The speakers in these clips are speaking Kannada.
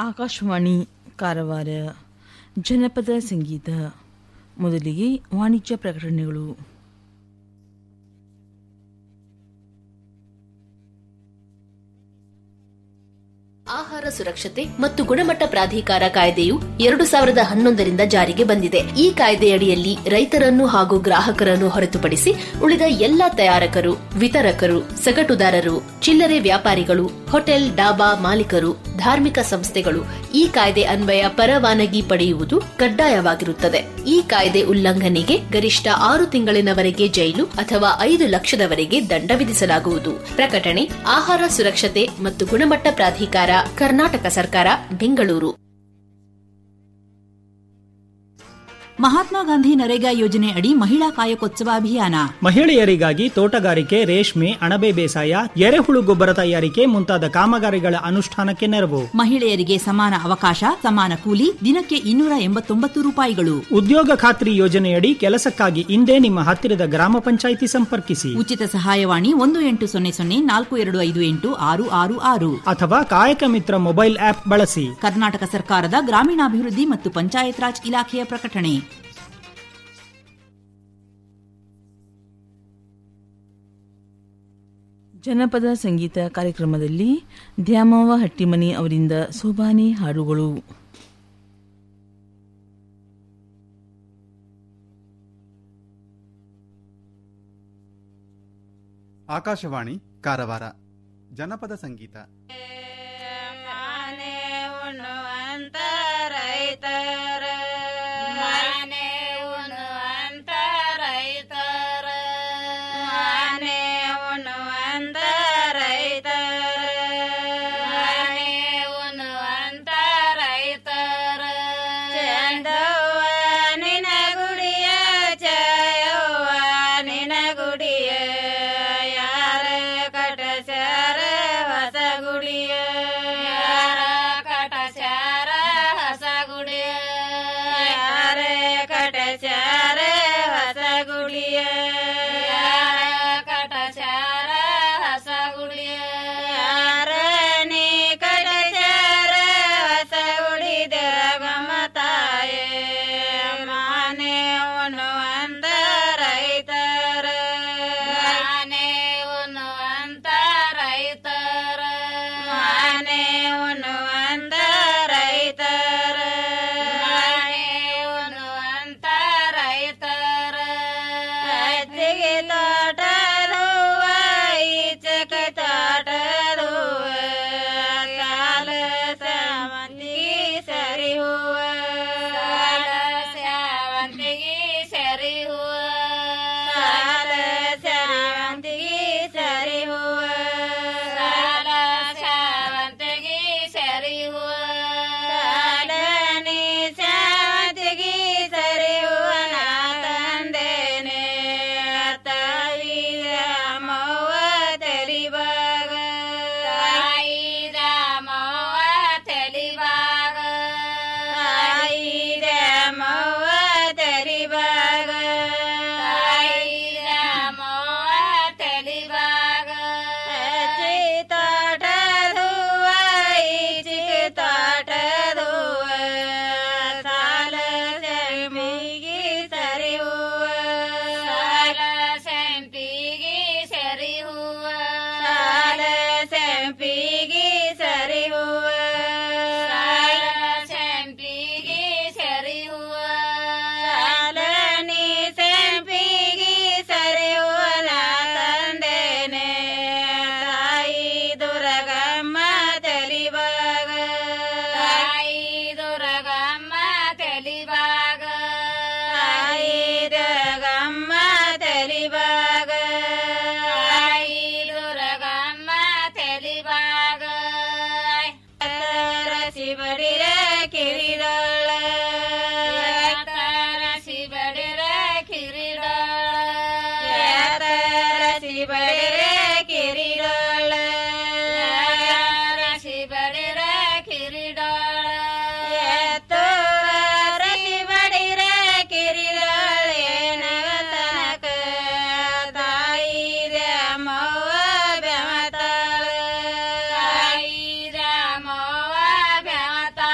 ಆಕಾಶವಾಣಿ ಕಾರವಾರ ಜನಪದ ಸಂಗೀತ ಮೊದಲಿಗೆ ವಾಣಿಜ್ಯ ಪ್ರಕಟಣೆಗಳು ಆಹಾರ ಸುರಕ್ಷತೆ ಮತ್ತು ಗುಣಮಟ್ಟ ಪ್ರಾಧಿಕಾರ ಕಾಯ್ದೆಯು ಎರಡು ಸಾವಿರದ ಹನ್ನೊಂದರಿಂದ ಜಾರಿಗೆ ಬಂದಿದೆ ಈ ಕಾಯ್ದೆಯಡಿಯಲ್ಲಿ ರೈತರನ್ನು ಹಾಗೂ ಗ್ರಾಹಕರನ್ನು ಹೊರತುಪಡಿಸಿ ಉಳಿದ ಎಲ್ಲಾ ತಯಾರಕರು ವಿತರಕರು ಸಗಟುದಾರರು ಚಿಲ್ಲರೆ ವ್ಯಾಪಾರಿಗಳು ಹೋಟೆಲ್ ಡಾಬಾ ಮಾಲೀಕರು ಧಾರ್ಮಿಕ ಸಂಸ್ಥೆಗಳು ಈ ಕಾಯ್ದೆ ಅನ್ವಯ ಪರವಾನಗಿ ಪಡೆಯುವುದು ಕಡ್ಡಾಯವಾಗಿರುತ್ತದೆ ಈ ಕಾಯ್ದೆ ಉಲ್ಲಂಘನೆಗೆ ಗರಿಷ್ಠ ಆರು ತಿಂಗಳಿನವರೆಗೆ ಜೈಲು ಅಥವಾ ಐದು ಲಕ್ಷದವರೆಗೆ ದಂಡ ವಿಧಿಸಲಾಗುವುದು ಪ್ರಕಟಣೆ ಆಹಾರ ಸುರಕ್ಷತೆ ಮತ್ತು ಗುಣಮಟ್ಟ ಪ್ರಾಧಿಕಾರ ಕರ್ನಾಟಕ ಸರ್ಕಾರ ಬೆಂಗಳೂರು ಮಹಾತ್ಮ ಗಾಂಧಿ ನರೇಗಾ ಯೋಜನೆ ಅಡಿ ಮಹಿಳಾ ಕಾಯಕೋತ್ಸವ ಅಭಿಯಾನ ಮಹಿಳೆಯರಿಗಾಗಿ ತೋಟಗಾರಿಕೆ ರೇಷ್ಮೆ ಅಣಬೆ ಬೇಸಾಯ ಎರೆಹುಳು ಗೊಬ್ಬರ ತಯಾರಿಕೆ ಮುಂತಾದ ಕಾಮಗಾರಿಗಳ ಅನುಷ್ಠಾನಕ್ಕೆ ನೆರವು ಮಹಿಳೆಯರಿಗೆ ಸಮಾನ ಅವಕಾಶ ಸಮಾನ ಕೂಲಿ ದಿನಕ್ಕೆ ಇನ್ನೂರ ಎಂಬತ್ತೊಂಬತ್ತು ರೂಪಾಯಿಗಳು ಉದ್ಯೋಗ ಖಾತ್ರಿ ಯೋಜನೆಯಡಿ ಕೆಲಸಕ್ಕಾಗಿ ಇಂದೇ ನಿಮ್ಮ ಹತ್ತಿರದ ಗ್ರಾಮ ಪಂಚಾಯಿತಿ ಸಂಪರ್ಕಿಸಿ ಉಚಿತ ಸಹಾಯವಾಣಿ ಒಂದು ಎಂಟು ಸೊನ್ನೆ ಸೊನ್ನೆ ನಾಲ್ಕು ಎರಡು ಐದು ಎಂಟು ಆರು ಆರು ಆರು ಅಥವಾ ಕಾಯಕ ಮಿತ್ರ ಮೊಬೈಲ್ ಆಪ್ ಬಳಸಿ ಕರ್ನಾಟಕ ಸರ್ಕಾರದ ಗ್ರಾಮೀಣಾಭಿವೃದ್ಧಿ ಮತ್ತು ಪಂಚಾಯತ್ ರಾಜ್ ಇಲಾಖೆಯ ಪ್ರಕಟಣೆ ಜನಪದ ಸಂಗೀತ ಕಾರ್ಯಕ್ರಮದಲ್ಲಿ ದ್ಯಾಮವ್ವ ಹಟ್ಟಿಮನಿ ಅವರಿಂದ ಸೋಬಾನೆ ಹಾಡುಗಳು ಆಕಾಶವಾಣಿ ಕಾರವಾರ ಜನಪದ ಸಂಗೀತ ಮಾನೆ ಉಣ್ಣುವಂತ ರೈತರ ಮಾನೆ ಉಣ್ಣುವಂತ ರೈತರ ಮಾನೆ ಉಣ್ಣುವಂತ ರೈತರ ಮಾನೆ ಉಣ್ಣುವಂತ ರೈತರ ಚಂದವ್ವ ನಿನ ಗುಡಿಯ ಜಯವ್ವ ನಿನ ಗುಡಿಯ ಯಾರ ಕಟಸ್ಯಾರ ಹೊಸ ಗುಡಿಯ ಯಾರ ಕಟಸ್ಯಾರ ಹೊಸ ಗುಡಿಯ ಯಾರ ಕಟಸ್ಯಾರ ಹೊಸ ಗುಡಿಯ ಯಾರ ಕಟಸ್ಯಾರ ಹೊಸ ಗುಡಿಯ ಯಾರ ನೀ ಕಟಸ್ಯಾರ ಹೊಸ ಗುಡಿದ ಗಮತಾಯೇ ಮಾನೆ ಉಣ್ಣುವಂತ ರೈತರ ಮಾನೆ ಉಣ್ಣುವಂತ ರೈತರ ಮಾನೆ ಉಣ್ಣುವಂತ ರೈತರ ಮಾನೆ ಉಣ್ಣುವಂತ ರೈತರ ಅತ್ತಿಗೆ ತೋಟದುವ ಈಚಕ ತೋಟದುವ ಕಾಲ ಸಾವಂತಿಗೆ ಸರಿ ಹೂವ ಕಾಲ ಸಾವಂತಿಗೆ ಸರಿ ಹೂವ ಕಾಲ ಸಾವಂತಿಗೆ ಸರಿ ಹೂವ ಕಾಲ ಸಾವಂತಿಗೆ ಸರಿ ಹೂವ ಕಾಲ ನೀ ಸಾವಂತಿಗೆ ಸರಿ ಹೂವ ನಾ ತಂದೇನೆ ತಾಯಿ ರಾಮವ್ವ ತೆಲಿಬಾಗ ತಾಯಿ ರಾಮವ್ವ ತೆಲಿಬಾಗ ತಾಯಿ ರಾಮವ್ವ ತೆಲಿಬಾಗ ತಾಯಿ ರಾಮವ್ವ ತೆಲಿಬಾಗ ಅಚ್ಚಿ ತೋಟದುವ ಈಚಿಗೆ ತೋಟದುವ ಸಾಲ ಸೆಂಪಿಗೆ ಸರಿ ಹೂವ ಸಾಲ ಸೆಂಪಿಗೆ ಸರಿ ಹೂವ ಸಾಲ ಸೆಂಪಿಗೆ ಸರಿ ಹೂವ ಸಾಲ ಸೆಂಪಿಗೆ ಸರಿ ಹೂವ ಸಾಲ ನೀ ಸೆಂಪಿಗೆ ಸರಿ ಹೂವ ನಾ ತಂದೇನೆ ತಾಯಿ ದುರ್ಗಮ್ಮ ತೆಲಿಬಾಗ ತಾಯಿ ದುರ್ಗಮ್ಮ ತೆಲಿಬಾಗ ತಾಯಿ ದುರ್ಗಮ್ಮ ತೆಲಿಬಾಗ ತಾಯಿ ದುರ್ಗಮ್ಮ ತೆಲಿಬಾಗ ರಸಿ ಬಡಿರ ಕಿರಿದಳ ರಸಿ ಬಡಿರ ಕಿರಿದಳ ರಸಿ ಬಡಿರ ಕಿರಿದಳ ರಸಿ ಬಡಿರ ಕಿರಿದಳ ರಸಿ ಬಡಿರ ಕಿರಿದಳ ಏನವತನಕ ತಾಯಿ ರಾಮವ್ವ ಬೆಮತಾಳ ತಾಯಿ ರಾಮವ್ವ ಬೆಮತಾಳ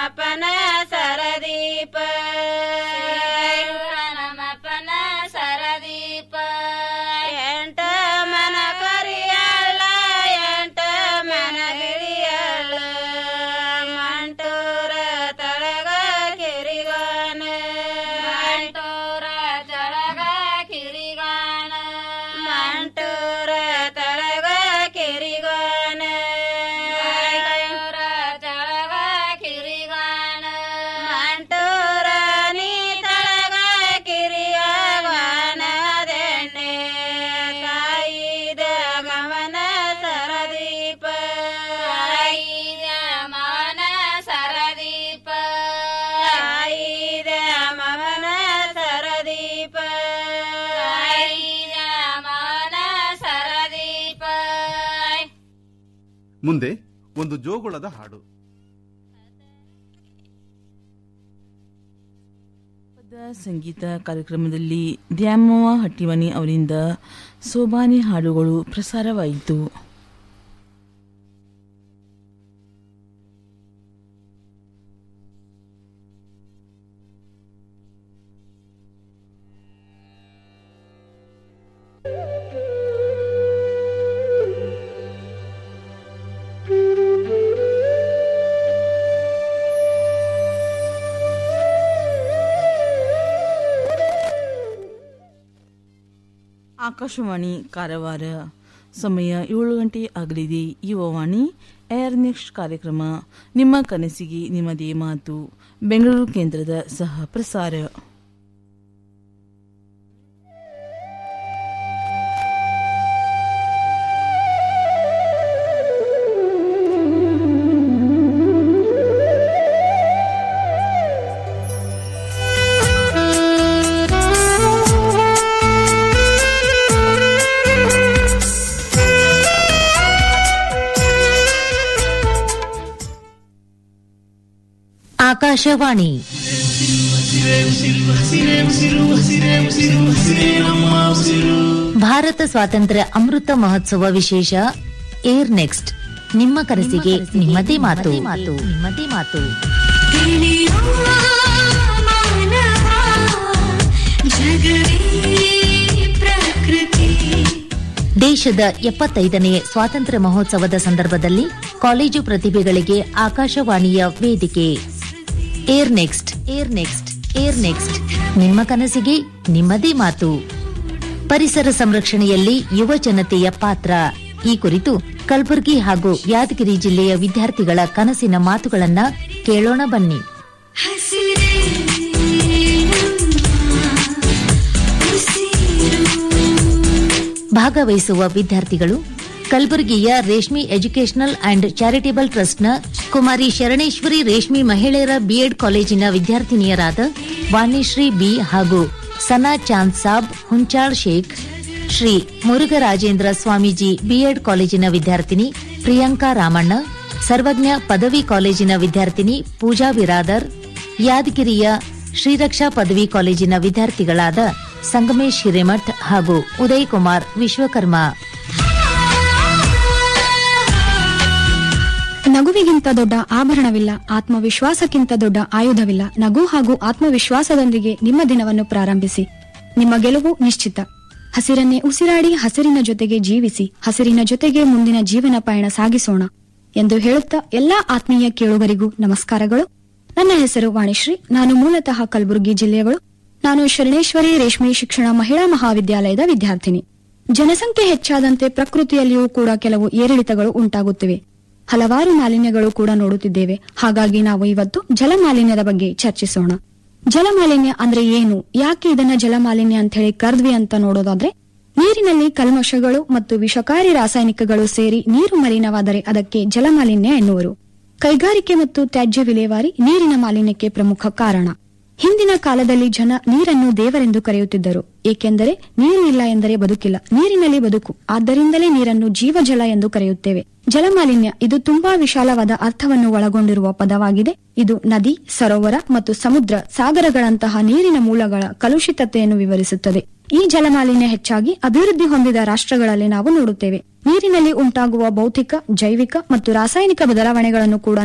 ರಮಪನ ಸರದೀಪ ರಮಪನ ಸರದೀಪ ಎಂಟ ಮನ ಕರಿಯಲ್ಲ ಎಂಟ ಮನ ಗಿರಿಯಲ್ಲ ಮಂಟೂರ ತಳಗ ಕಿರಿಗಾನ ಮಂಟೂರ ತಳಗ ಕಿರಿಗಾನ ಮಂಟೂರ ತಳಗ ಕಿರಿಗಾನ ಮಂಟೂರ ತಳಗ ಕಿರಿಗಾನ ಮಂಟೂರ ನೀ ತಳಗ ಕಿರಿಯಗಾನ ದೆಣ್ಣೆ ತಾಯಿದ ಮವನ ಸರದೀಪ ತಾಯಿದ ಮವನ ಸರದೀಪ ತಾಯಿದ ಮವನ ಸರದೀಪ ತಾಯಿದ ಮವನ ಸರದೀಪ ಮುಂದೆ ಒಂದು ಜೋಗುಳದ ಹಾಡು ಜನಪದ ಸಂಗೀತ ಕಾರ್ಯಕ್ರಮದಲ್ಲಿ ದ್ಯಾಮವ್ವ ಹಟ್ಟಿಮನಿ ಅವರಿಂದ ಸೋಬಾನೆ ಹಾಡುಗಳು ಪ್ರಸಾರವಾಯಿತು ಆಕಾಶವಾಣಿ ಕಾರವಾರ ಸಮಯ ಏಳು ಗಂಟೆ ಆಗಲಿದೆ ಯುವವಾಣಿ ಏರ್ ನೆಕ್ಸ್ಟ್ ಕಾರ್ಯಕ್ರಮ ನಿಮ್ಮ ಕನಸಿಗೆ ನಿಮ್ಮದೇ ಮಾತು ಬೆಂಗಳೂರು ಕೇಂದ್ರದ ಸಹ ಪ್ರಸಾರ ಆಕಾಶವಾಣಿ ಭಾರತ ಸ್ವಾತಂತ್ರ್ಯ ಅಮೃತ ಮಹೋತ್ಸವ ವಿಶೇಷ ಏರ್ ನೆಕ್ಸ್ಟ್ ನಿಮ್ಮ ಕನಸಿಗೆ ನಿಮ್ಮದೇ ಮಾತು ಮಾತು ನಿಮ್ಮದೇ ಮಾತು ದೇಶದ ಎಪ್ಪತ್ತೈದನೇ ಸ್ವಾತಂತ್ರ್ಯ ಮಹೋತ್ಸವದ ಸಂದರ್ಭದಲ್ಲಿ ಕಾಲೇಜು ಪ್ರತಿಭೆಗಳಿಗೆ ಆಕಾಶವಾಣಿಯ ವೇದಿಕೆ air next air next air next ನಿಮ್ಮ ಕನಸಿಗೆ ನಿಮ್ಮದೇ ಮಾತು ಪರಿಸರ ಸಂರಕ್ಷಣೆಯಲ್ಲಿ ಯುವ ಜನತೆಯ ಪಾತ್ರ ಈ ಕುರಿತು ಕಲಬುರಗಿ ಹಾಗೂ ಯಾದಗಿರಿ ಜಿಲ್ಲೆಯ ವಿದ್ಯಾರ್ಥಿಗಳ ಕನಸಿನ ಮಾತುಗಳನ್ನ ಕೇಳೋಣ ಬನ್ನಿ ಭಾಗವಹಿಸುವ ವಿದ್ಯಾರ್ಥಿಗಳು ಕಲಬುರಗಿಯ ರೇಷ್ಮಿ ಎಜುಕೇಷನಲ್ ಅಂಡ್ ಚಾರಿಟೇಬಲ್ ಟ್ರಸ್ಟ್ನ ಕುಮಾರಿ ಶರಣೇಶ್ವರಿ ರೇಷ್ಮಿ ಮಹಿಳೆಯರ ಬಿಎಡ್ ಕಾಲೇಜಿನ ವಿದ್ಯಾರ್ಥಿನಿಯರಾದ ವಾಣಿಶ್ರೀ ಬಿ ಹಾಗೂ ಸನಾ ಚಾಂದ್ ಸಾಬ್ ಹುಂಚಾಳ್ ಶೇಖ್ ಶ್ರೀ ಮುರುಘರಾಜೇಂದ್ರ ಸ್ವಾಮೀಜಿ ಬಿಎಡ್ ಕಾಲೇಜಿನ ವಿದ್ಯಾರ್ಥಿನಿ ಪ್ರಿಯಾಂಕಾ ರಾಮಣ್ಣ ಸರ್ವಜ್ಞ ಪದವಿ ಕಾಲೇಜಿನ ವಿದ್ಯಾರ್ಥಿನಿ ಪೂಜಾ ಬಿರಾದರ್ ಯಾದಗಿರಿಯ ಶ್ರೀರಕ್ಷಾ ಪದವಿ ಕಾಲೇಜಿನ ವಿದ್ಯಾರ್ಥಿಗಳಾದ ಸಂಗಮೇಶ್ ಹಿರೇಮಠ್ ಹಾಗೂ ಉದಯ್ ಕುಮಾರ್ ವಿಶ್ವಕರ್ಮ ನಗುವಿಗಿಂತ ದೊಡ್ಡ ಆಭರಣವಿಲ್ಲ ಆತ್ಮವಿಶ್ವಾಸಕ್ಕಿಂತ ದೊಡ್ಡ ಆಯುಧವಿಲ್ಲ ನಗು ಹಾಗೂ ಆತ್ಮವಿಶ್ವಾಸದೊಂದಿಗೆ ನಿಮ್ಮ ದಿನವನ್ನು ಪ್ರಾರಂಭಿಸಿ ನಿಮ್ಮ ಗೆಲುವು ನಿಶ್ಚಿತ ಹಸಿರನ್ನೇ ಉಸಿರಾಡಿ ಹಸಿರಿನ ಜೊತೆಗೆ ಜೀವಿಸಿ ಹಸಿರಿನ ಜೊತೆಗೆ ಮುಂದಿನ ಜೀವನ ಪಯಣ ಸಾಗಿಸೋಣ ಎಂದು ಹೇಳುತ್ತಾ ಎಲ್ಲಾ ಆತ್ಮೀಯ ಕೇಳುಗರಿಗೂ ನಮಸ್ಕಾರಗಳು ನನ್ನ ಹೆಸರು ವಾಣಿಶ್ರೀ ನಾನು ಮೂಲತಃ ಕಲಬುರಗಿ ಜಿಲ್ಲೆಯವಳು ನಾನು ಶರಣೇಶ್ವರಿ ರೇಷ್ಮೆ ಶಿಕ್ಷಣ ಮಹಿಳಾ ಮಹಾವಿದ್ಯಾಲಯದ ವಿದ್ಯಾರ್ಥಿನಿ ಜನಸಂಖ್ಯೆ ಹೆಚ್ಚಾದಂತೆ ಪ್ರಕೃತಿಯಲ್ಲಿಯೂ ಕೂಡ ಕೆಲವು ಏರಿಳಿತಗಳು ಉಂಟಾಗುತ್ತಿವೆ ಹಲವಾರು ಮಾಲಿನ್ಯಗಳು ಕೂಡ ನೋಡುತ್ತಿದ್ದೇವೆ ಹಾಗಾಗಿ ನಾವು ಇವತ್ತು ಜಲಮಾಲಿನ್ಯದ ಬಗ್ಗೆ ಚರ್ಚಿಸೋಣ ಜಲಮಾಲಿನ್ಯ ಅಂದ್ರೆ ಏನು ಯಾಕೆ ಇದನ್ನ ಜಲಮಾಲಿನ್ಯ ಅಂತ ಹೇಳಿ ಕರೆದ್ವಿ ಅಂತ ನೋಡೋದಾದ್ರೆ ನೀರಿನಲ್ಲಿ ಕಲ್ಮಶಗಳು ಮತ್ತು ವಿಷಕಾರಿ ರಾಸಾಯನಿಕಗಳು ಸೇರಿ ನೀರು ಮಲಿನವಾದರೆ ಅದಕ್ಕೆ ಜಲಮಾಲಿನ್ಯ ಎನ್ನುವರು ಕೈಗಾರಿಕೆ ಮತ್ತು ತ್ಯಾಜ್ಯ ವಿಲೇವಾರಿ ನೀರಿನ ಮಾಲಿನ್ಯಕ್ಕೆ ಪ್ರಮುಖ ಕಾರಣ ಹಿಂದಿನ ಕಾಲದಲ್ಲಿ ಜನ ನೀರನ್ನು ದೇವರೆಂದು ಕರೆಯುತ್ತಿದ್ದರು ಏಕೆಂದರೆ ನೀರು ಇಲ್ಲ ಎಂದರೆ ಬದುಕಿಲ್ಲ ನೀರಿನಲ್ಲಿ ಬದುಕು ಆದ್ದರಿಂದಲೇ ನೀರನ್ನು ಜೀವಜಲ ಎಂದು ಕರೆಯುತ್ತೇವೆ ಜಲಮಾಲಿನ್ಯ ಇದು ತುಂಬಾ ವಿಶಾಲವಾದ ಅರ್ಥವನ್ನು ಒಳಗೊಂಡಿರುವ ಪದವಾಗಿದೆ ಇದು ನದಿ ಸರೋವರ ಮತ್ತು ಸಮುದ್ರ ಸಾಗರಗಳಂತಹ ನೀರಿನ ಮೂಲಗಳ ಕಲುಷಿತತೆಯನ್ನು ವಿವರಿಸುತ್ತದೆ ಈ ಜಲಮಾಲಿನ್ಯ ಹೆಚ್ಚಾಗಿ ಅಭಿವೃದ್ಧಿ ಹೊಂದಿದ ರಾಷ್ಟ್ರಗಳಲ್ಲಿ ನಾವು ನೋಡುತ್ತೇವೆ ನೀರಿನಲ್ಲಿ ಉಂಟಾಗುವ ಭೌತಿಕ ಜೈವಿಕ ಮತ್ತು ರಾಸಾಯನಿಕ ಬದಲಾವಣೆಗಳನ್ನು ಕೂಡ ನಾವು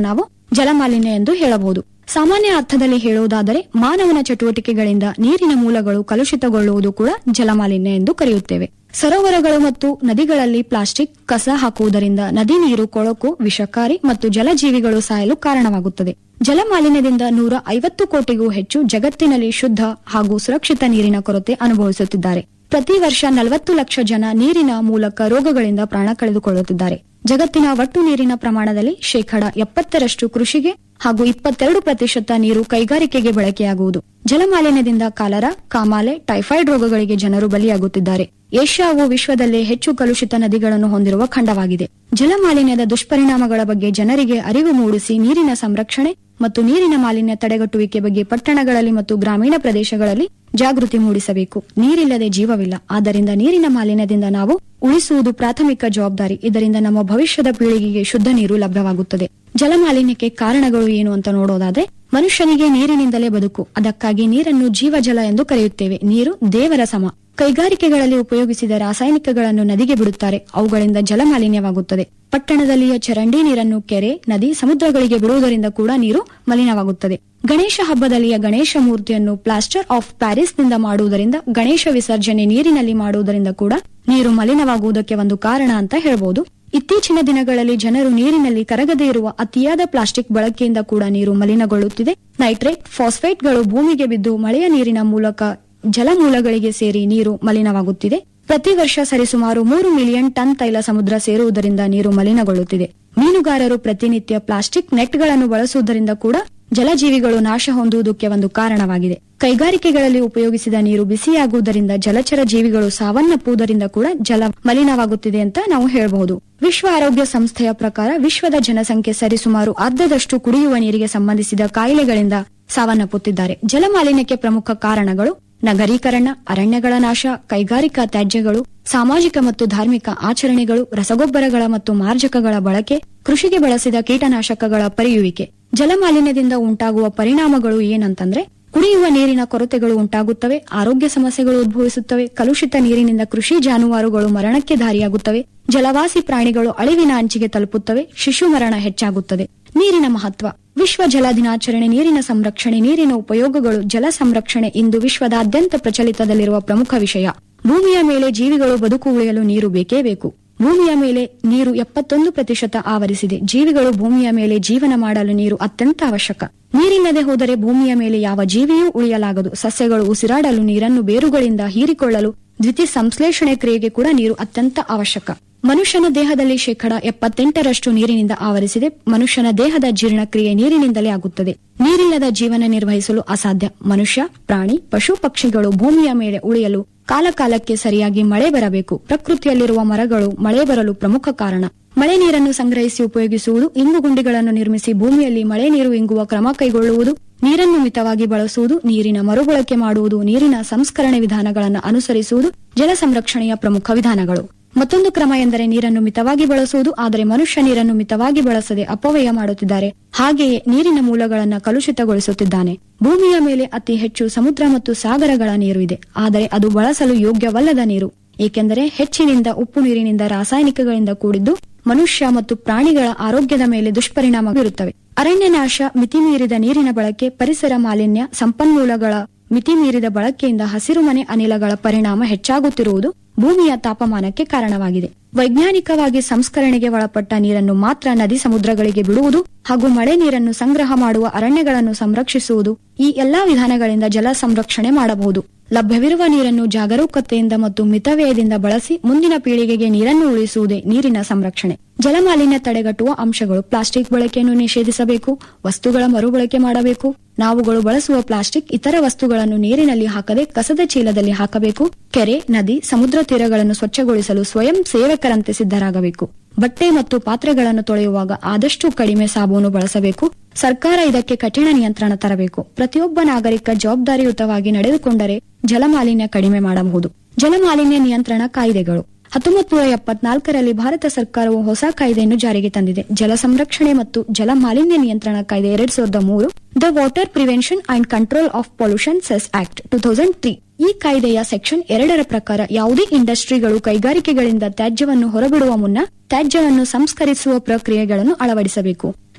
ಜಲಮಾಲಿನ್ಯ ಎಂದು ಹೇಳಬಹುದು ಸಾಮಾನ್ಯ ಅರ್ಥದಲ್ಲಿ ಹೇಳುವುದಾದರೆ ಮಾನವನ ಚಟುವಟಿಕೆಗಳಿಂದ ನೀರಿನ ಮೂಲಗಳು ಕಲುಷಿತಗೊಳ್ಳುವುದು ಕೂಡ ಜಲಮಾಲಿನ್ಯ ಎಂದು ಕರೆಯುತ್ತೇವೆ ಸರೋವರಗಳು ಮತ್ತು ನದಿಗಳಲ್ಲಿ ಪ್ಲಾಸ್ಟಿಕ್ ಕಸ ಹಾಕುವುದರಿಂದ ನದಿ ನೀರು ಕೊಳಕು ವಿಷಕಾರಿ ಮತ್ತು ಜಲಜೀವಿಗಳು ಸಾಯಲು ಕಾರಣವಾಗುತ್ತದೆ ಜಲಮಾಲಿನ್ಯದಿಂದ ನೂರ ಐವತ್ತು ಕೋಟಿಗೂ ಹೆಚ್ಚು ಜಗತ್ತಿನಲ್ಲಿ ಶುದ್ಧ ಹಾಗೂ ಸುರಕ್ಷಿತ ನೀರಿನ ಕೊರತೆ ಅನುಭವಿಸುತ್ತಿದ್ದಾರೆ ಪ್ರತಿ ವರ್ಷ ನಲವತ್ತು ಲಕ್ಷ ಜನ ನೀರಿನ ಮೂಲಕ ರೋಗಗಳಿಂದ ಪ್ರಾಣ ಕಳೆದುಕೊಳ್ಳುತ್ತಿದ್ದಾರೆ ಜಗತ್ತಿನ ಒಟ್ಟು ನೀರಿನ ಪ್ರಮಾಣದಲ್ಲಿ ಶೇಕಡ ಎಪ್ಪತ್ತರಷ್ಟು ಕೃಷಿಗೆ ಹಾಗೂ ಇಪ್ಪತ್ತೆರಡು ಪ್ರತಿಶತ ನೀರು ಕೈಗಾರಿಕೆಗೆ ಬಳಕೆಯಾಗುವುದು ಜಲಮಾಲಿನ್ಯದಿಂದ ಕಾಲರ ಕಾಮಾಲೆ ಟೈಫಾಯ್ಡ್ ರೋಗಗಳಿಗೆ ಜನರು ಬಲಿಯಾಗುತ್ತಿದ್ದಾರೆ ಏಷ್ಯಾವು ವಿಶ್ವದಲ್ಲೇ ಹೆಚ್ಚು ಕಲುಷಿತ ನದಿಗಳನ್ನು ಹೊಂದಿರುವ ಖಂಡವಾಗಿದೆ ಜಲಮಾಲಿನ್ಯದ ದುಷ್ಪರಿಣಾಮಗಳ ಬಗ್ಗೆ ಜನರಿಗೆ ಅರಿವು ಮೂಡಿಸಿ ನೀರಿನ ಸಂರಕ್ಷಣೆ ಮತ್ತು ನೀರಿನ ಮಾಲಿನ್ಯ ತಡೆಗಟ್ಟುವಿಕೆ ಬಗ್ಗೆ ಪಟ್ಟಣಗಳಲ್ಲಿ ಮತ್ತು ಗ್ರಾಮೀಣ ಪ್ರದೇಶಗಳಲ್ಲಿ ಜಾಗೃತಿ ಮೂಡಿಸಬೇಕು ನೀರಿಲ್ಲದೆ ಜೀವವಿಲ್ಲ ಆದ್ದರಿಂದ ನೀರಿನ ಮಾಲಿನ್ಯದಿಂದ ನಾವು ಉಳಿಸುವುದು ಪ್ರಾಥಮಿಕ ಜವಾಬ್ದಾರಿ ಇದರಿಂದ ನಮ್ಮ ಭವಿಷ್ಯದ ಪೀಳಿಗೆಗೆ ಶುದ್ಧ ನೀರು ಲಭ್ಯವಾಗುತ್ತದೆ ಜಲಮಾಲಿನ್ಯಕ್ಕೆ ಕಾರಣಗಳು ಏನು ಅಂತ ನೋಡೋದಾದ್ರೆ ಮನುಷ್ಯನಿಗೆ ನೀರಿನಿಂದಲೇ ಬದುಕು ಅದಕ್ಕಾಗಿ ನೀರನ್ನು ಜೀವಜಲ ಎಂದು ಕರೆಯುತ್ತೇವೆ ನೀರು ದೇವರ ಸಮ ಕೈಗಾರಿಕೆಗಳಲ್ಲಿ ಉಪಯೋಗಿಸಿದ ರಾಸಾಯನಿಕಗಳನ್ನು ನದಿಗೆ ಬಿಡುತ್ತಾರೆ ಅವುಗಳಿಂದ ಜಲಮಾಲಿನ್ಯವಾಗುತ್ತದೆ ಪಟ್ಟಣದಲ್ಲಿಯ ಚರಂಡಿ ನೀರನ್ನು ಕೆರೆ ನದಿ ಸಮುದ್ರಗಳಿಗೆ ಬಿಡುವುದರಿಂದ ಕೂಡ ನೀರು ಮಲಿನವಾಗುತ್ತದೆ ಗಣೇಶ ಹಬ್ಬದಲ್ಲಿಯ ಗಣೇಶ ಮೂರ್ತಿಯನ್ನು ಪ್ಲಾಸ್ಟರ್ ಆಫ್ ಪ್ಯಾರಿಸ್ನಿಂದ ಮಾಡುವುದರಿಂದ ಗಣೇಶ ವಿಸರ್ಜನೆ ನೀರಿನಲ್ಲಿ ಮಾಡುವುದರಿಂದ ಕೂಡ ನೀರು ಮಲಿನವಾಗುವುದಕ್ಕೆ ಒಂದು ಕಾರಣ ಅಂತ ಹೇಳ್ಬೋದು ಇತ್ತೀಚಿನ ದಿನಗಳಲ್ಲಿ ಜನರು ನೀರಿನಲ್ಲಿ ಕರಗದೇ ಇರುವ ಅತಿಯಾದ ಪ್ಲಾಸ್ಟಿಕ್ ಬಳಕೆಯಿಂದ ಕೂಡ ನೀರು ಮಲಿನಗೊಳ್ಳುತ್ತಿದೆ ನೈಟ್ರೇಟ್ ಫಾಸ್ಫೇಟ್ಗಳು ಭೂಮಿಗೆ ಬಿದ್ದು ಮಳೆಯ ನೀರಿನ ಮೂಲಕ ಜಲಮೂಲಗಳಿಗೆ ಸೇರಿ ನೀರು ಮಲಿನವಾಗುತ್ತಿದೆ ಪ್ರತಿ ವರ್ಷ ಸರಿಸುಮಾರು ಮೂರು ಮಿಲಿಯನ್ ಟನ್ ತೈಲ ಸಮುದ್ರ ಸೇರುವುದರಿಂದ ನೀರು ಮಲಿನಗೊಳ್ಳುತ್ತಿದೆ ಮೀನುಗಾರರು ಪ್ರತಿನಿತ್ಯ ಪ್ಲಾಸ್ಟಿಕ್ ನೆಟ್ಗಳನ್ನು ಬಳಸುವುದರಿಂದ ಕೂಡ ಜಲಜೀವಿಗಳು ನಾಶ ಹೊಂದುವುದಕ್ಕೆ ಒಂದು ಕಾರಣವಾಗಿದೆ ಕೈಗಾರಿಕೆಗಳಲ್ಲಿ ಉಪಯೋಗಿಸಿದ ನೀರು ಬಿಸಿಯಾಗುವುದರಿಂದ ಜಲಚರ ಜೀವಿಗಳು ಸಾವನ್ನಪ್ಪುವುದರಿಂದ ಕೂಡ ಜಲ ಮಲಿನವಾಗುತ್ತಿದೆ ಅಂತ ನಾವು ಹೇಳಬಹುದು ವಿಶ್ವ ಆರೋಗ್ಯ ಸಂಸ್ಥೆಯ ಪ್ರಕಾರ ವಿಶ್ವದ ಜನಸಂಖ್ಯೆ ಸರಿಸುಮಾರು ಅರ್ಧದಷ್ಟು ಕುಡಿಯುವ ನೀರಿಗೆ ಸಂಬಂಧಿಸಿದ ಕಾಯಿಲೆಗಳಿಂದ ಸಾವನ್ನಪ್ಪುತ್ತಿದ್ದಾರೆ ಜಲಮಾಲಿನ್ಯಕ್ಕೆ ಪ್ರಮುಖ ಕಾರಣಗಳು ನಗರೀಕರಣ ಅರಣ್ಯಗಳ ನಾಶ ಕೈಗಾರಿಕಾ ತ್ಯಾಜ್ಯಗಳು ಸಾಮಾಜಿಕ ಮತ್ತು ಧಾರ್ಮಿಕ ಆಚರಣೆಗಳು ರಸಗೊಬ್ಬರಗಳ ಮತ್ತು ಮಾರ್ಜಕಗಳ ಬಳಕೆ ಕೃಷಿಗೆ ಬಳಸಿದ ಕೀಟನಾಶಕಗಳ ಪರಿಯುವಿಕೆ ಜಲಮಾಲಿನ್ಯದಿಂದ ಉಂಟಾಗುವ ಪರಿಣಾಮಗಳು ಏನಂತಂದ್ರೆ ಕುಡಿಯುವ ನೀರಿನ ಕೊರತೆಗಳು ಉಂಟಾಗುತ್ತವೆ ಆರೋಗ್ಯ ಸಮಸ್ಯೆಗಳು ಉದ್ಭವಿಸುತ್ತವೆ ಕಲುಷಿತ ನೀರಿನಿಂದ ಕೃಷಿ ಜಾನುವಾರುಗಳು ಮರಣಕ್ಕೆ ದಾರಿಯಾಗುತ್ತವೆ ಜಲವಾಸಿ ಪ್ರಾಣಿಗಳು ಅಳಿವಿನ ಅಂಚಿಗೆ ತಲುಪುತ್ತವೆ ಶಿಶು ಮರಣ ಹೆಚ್ಚಾಗುತ್ತದೆ ನೀರಿನ ಮಹತ್ವ ವಿಶ್ವ ಜಲ ದಿನಾಚರಣೆ ನೀರಿನ ಸಂರಕ್ಷಣೆ ನೀರಿನ ಉಪಯೋಗಗಳು ಜಲ ಸಂರಕ್ಷಣೆ ಇಂದು ವಿಶ್ವದಾದ್ಯಂತ ಪ್ರಚಲಿತದಲ್ಲಿರುವ ಪ್ರಮುಖ ವಿಷಯ ಭೂಮಿಯ ಮೇಲೆ ಜೀವಿಗಳು ಬದುಕು ಉಳಿಯಲು ನೀರು ಬೇಕೇ ಬೇಕು ಭೂಮಿಯ ಮೇಲೆ ನೀರು ಎಪ್ಪತ್ತೊಂದು ಪ್ರತಿಶತ ಆವರಿಸಿದೆ ಜೀವಿಗಳು ಭೂಮಿಯ ಮೇಲೆ ಜೀವನ ಮಾಡಲು ನೀರು ಅತ್ಯಂತ ಅವಶ್ಯಕ ನೀರಿಲ್ಲದೆ ಹೋದರೆ ಭೂಮಿಯ ಮೇಲೆ ಯಾವ ಜೀವಿಯೂ ಉಳಿಯಲಾಗದು ಸಸ್ಯಗಳು ಉಸಿರಾಡಲು ನೀರನ್ನು ಬೇರುಗಳಿಂದ ಹೀರಿಕೊಳ್ಳಲು ದ್ವಿತೀಯ ಸಂಶ್ಲೇಷಣೆ ಕ್ರಿಯೆಗೆ ಕೂಡ ನೀರು ಅತ್ಯಂತ ಅವಶ್ಯಕ ಮನುಷ್ಯನ ದೇಹದಲ್ಲಿ ಶೇಕಡ ಎಪ್ಪತ್ತೆಂಟರಷ್ಟು ನೀರಿನಿಂದ ಆವರಿಸಿದೆ ಮನುಷ್ಯನ ದೇಹದ ಜೀರ್ಣಕ್ರಿಯೆ ನೀರಿನಿಂದಲೇ ಆಗುತ್ತದೆ ನೀರಿಲ್ಲದ ಜೀವನ ನಿರ್ವಹಿಸಲು ಅಸಾಧ್ಯ ಮನುಷ್ಯ ಪ್ರಾಣಿ ಪಶು ಪಕ್ಷಿಗಳು ಭೂಮಿಯ ಮೇಲೆ ಉಳಿಯಲು ಕಾಲಕಾಲಕ್ಕೆ ಸರಿಯಾಗಿ ಮಳೆ ಬರಬೇಕು ಪ್ರಕೃತಿಯಲ್ಲಿರುವ ಮರಗಳು ಮಳೆ ಬರಲು ಪ್ರಮುಖ ಕಾರಣ ಮಳೆ ನೀರನ್ನು ಸಂಗ್ರಹಿಸಿ ಉಪಯೋಗಿಸುವುದು ಇಂಗುಗುಂಡಿಗಳನ್ನು ನಿರ್ಮಿಸಿ ಭೂಮಿಯಲ್ಲಿ ಮಳೆ ನೀರು ಇಂಗುವ ಕ್ರಮ ಕೈಗೊಳ್ಳುವುದು ನೀರನ್ನು ಮಿತವಾಗಿ ಬಳಸುವುದು ನೀರಿನ ಮರುಬಳಕೆ ಮಾಡುವುದು ನೀರಿನ ಸಂಸ್ಕರಣೆ ವಿಧಾನಗಳನ್ನು ಅನುಸರಿಸುವುದು ಜಲ ಸಂರಕ್ಷಣೆಯ ಪ್ರಮುಖ ವಿಧಾನಗಳು ಮತ್ತೊಂದು ಕ್ರಮ ಎಂದರೆ ನೀರನ್ನು ಮಿತವಾಗಿ ಬಳಸುವುದು ಆದರೆ ಮನುಷ್ಯ ನೀರನ್ನು ಮಿತವಾಗಿ ಬಳಸದೆ ಅಪವ್ಯಯ ಮಾಡುತ್ತಿದ್ದಾರೆ ಹಾಗೆಯೇ ನೀರಿನ ಮೂಲಗಳನ್ನು ಕಲುಷಿತಗೊಳಿಸುತ್ತಿದ್ದಾನೆ ಭೂಮಿಯ ಮೇಲೆ ಅತಿ ಹೆಚ್ಚು ಸಮುದ್ರ ಮತ್ತು ಸಾಗರಗಳ ನೀರು ಇದೆ ಆದರೆ ಅದು ಬಳಸಲು ಯೋಗ್ಯವಲ್ಲದ ನೀರು ಏಕೆಂದರೆ ಹೆಚ್ಚಿನಿಂದ ಉಪ್ಪು ನೀರಿನಿಂದ ರಾಸಾಯನಿಕಗಳಿಂದ ಕೂಡಿದ್ದು ಮನುಷ್ಯ ಮತ್ತು ಪ್ರಾಣಿಗಳ ಆರೋಗ್ಯದ ಮೇಲೆ ದುಷ್ಪರಿಣಾಮ ಬೀರುತ್ತವೆ ಅರಣ್ಯನಾಶ ಮಿತಿಮೀರಿದ ನೀರಿನ ಬಳಕೆ ಪರಿಸರ ಮಾಲಿನ್ಯ ಸಂಪನ್ಮೂಲಗಳ ಮಿತಿಮೀರಿದ ಬಳಕೆಯಿಂದ ಹಸಿರುಮನೆ ಅನಿಲಗಳ ಪರಿಣಾಮ ಹೆಚ್ಚಾಗುತ್ತಿರುವುದು ಭೂಮಿಯ ತಾಪಮಾನಕ್ಕೆ ಕಾರಣವಾಗಿದೆ ವೈಜ್ಞಾನಿಕವಾಗಿ ಸಂಸ್ಕರಣೆಗೆ ಒಳಪಟ್ಟ ನೀರನ್ನು ಮಾತ್ರ ನದಿ ಸಮುದ್ರಗಳಿಗೆ ಬಿಡುವುದು ಹಾಗೂ ಮಳೆ ನೀರನ್ನು ಸಂಗ್ರಹ ಮಾಡುವ ಅರಣ್ಯಗಳನ್ನು ಸಂರಕ್ಷಿಸುವುದು ಈ ಎಲ್ಲಾ ವಿಧಾನಗಳಿಂದ ಜಲ ಸಂರಕ್ಷಣೆ ಮಾಡಬಹುದು ಲಭ್ಯವಿರುವ ನೀರನ್ನು ಜಾಗರೂಕತೆಯಿಂದ ಮತ್ತು ಮಿತವ್ಯಯದಿಂದ ಬಳಸಿ ಮುಂದಿನ ಪೀಳಿಗೆಗೆ ನೀರನ್ನು ಉಳಿಸುವುದೇ ನೀರಿನ ಸಂರಕ್ಷಣೆ ಜಲಮಾಲಿನ್ಯ ತಡೆಗಟ್ಟುವ ಅಂಶಗಳು ಪ್ಲಾಸ್ಟಿಕ್ ಬಳಕೆಯನ್ನು ನಿಷೇಧಿಸಬೇಕು ವಸ್ತುಗಳ ಮರುಬಳಕೆ ಮಾಡಬೇಕು ನಾವುಗಳು ಬಳಸುವ ಪ್ಲಾಸ್ಟಿಕ್ ಇತರ ವಸ್ತುಗಳನ್ನು ನೀರಿನಲ್ಲಿ ಹಾಕದೆ ಕಸದ ಚೀಲದಲ್ಲಿ ಹಾಕಬೇಕು ಕೆರೆ ನದಿ ಸಮುದ್ರ ತೀರಗಳನ್ನು ಸ್ವಚ್ಛಗೊಳಿಸಲು ಸ್ವಯಂ ಸೇವಕರಂತೆ ಸಿದ್ಧರಾಗಬೇಕು ಬಟ್ಟೆ ಮತ್ತು ಪಾತ್ರೆಗಳನ್ನು ತೊಳೆಯುವಾಗ ಆದಷ್ಟು ಕಡಿಮೆ ಸಾಬೂನು ಬಳಸಬೇಕು ಸರ್ಕಾರ ಇದಕ್ಕೆ ಕಠಿಣ ನಿಯಂತ್ರಣ ತರಬೇಕು ಪ್ರತಿಯೊಬ್ಬ ನಾಗರಿಕ ಜವಾಬ್ದಾರಿಯುತವಾಗಿ ನಡೆದುಕೊಂಡರೆ ಜಲಮಾಲಿನ್ಯ ಕಡಿಮೆ ಮಾಡಬಹುದು ಜಲಮಾಲಿನ್ಯ ನಿಯಂತ್ರಣ ಕಾಯ್ದೆಗಳು ಹತ್ತೊಂಬತ್ತು ನೂರ ಎಪ್ಪತ್ನಾಲ್ಕರಲ್ಲಿ ಭಾರತ ಸರ್ಕಾರವು ಹೊಸ ಕಾಯ್ದೆಯನ್ನು ಜಾರಿಗೆ ತಂದಿದೆ ಜಲ ಸಂರಕ್ಷಣೆ ಮತ್ತು ಜಲ ಮಾಲಿನ್ಯ ನಿಯಂತ್ರಣ ಕಾಯ್ದೆ ಎರಡ್ ಸಾವಿರದ ಮೂರು the water prevention and control of pollution cess act two thousand three ಈ ಕಾಯ್ದೆಯ ಸೆಕ್ಷನ್ ಎರಡರ ಪ್ರಕಾರ ಯಾವುದೇ ಇಂಡಸ್ಟ್ರಿಗಳು ಕೈಗಾರಿಕೆಗಳಿಂದ ತ್ಯಾಜ್ಯವನ್ನು ಹೊರಬಿಡುವ ಮುನ್ನ ತ್ಯಾಜ್ಯವನ್ನು ಸಂಸ್ಕರಿಸುವ ಪ್ರಕ್ರಿಯೆಗಳನ್ನು ಅಳವಡಿಸಬೇಕು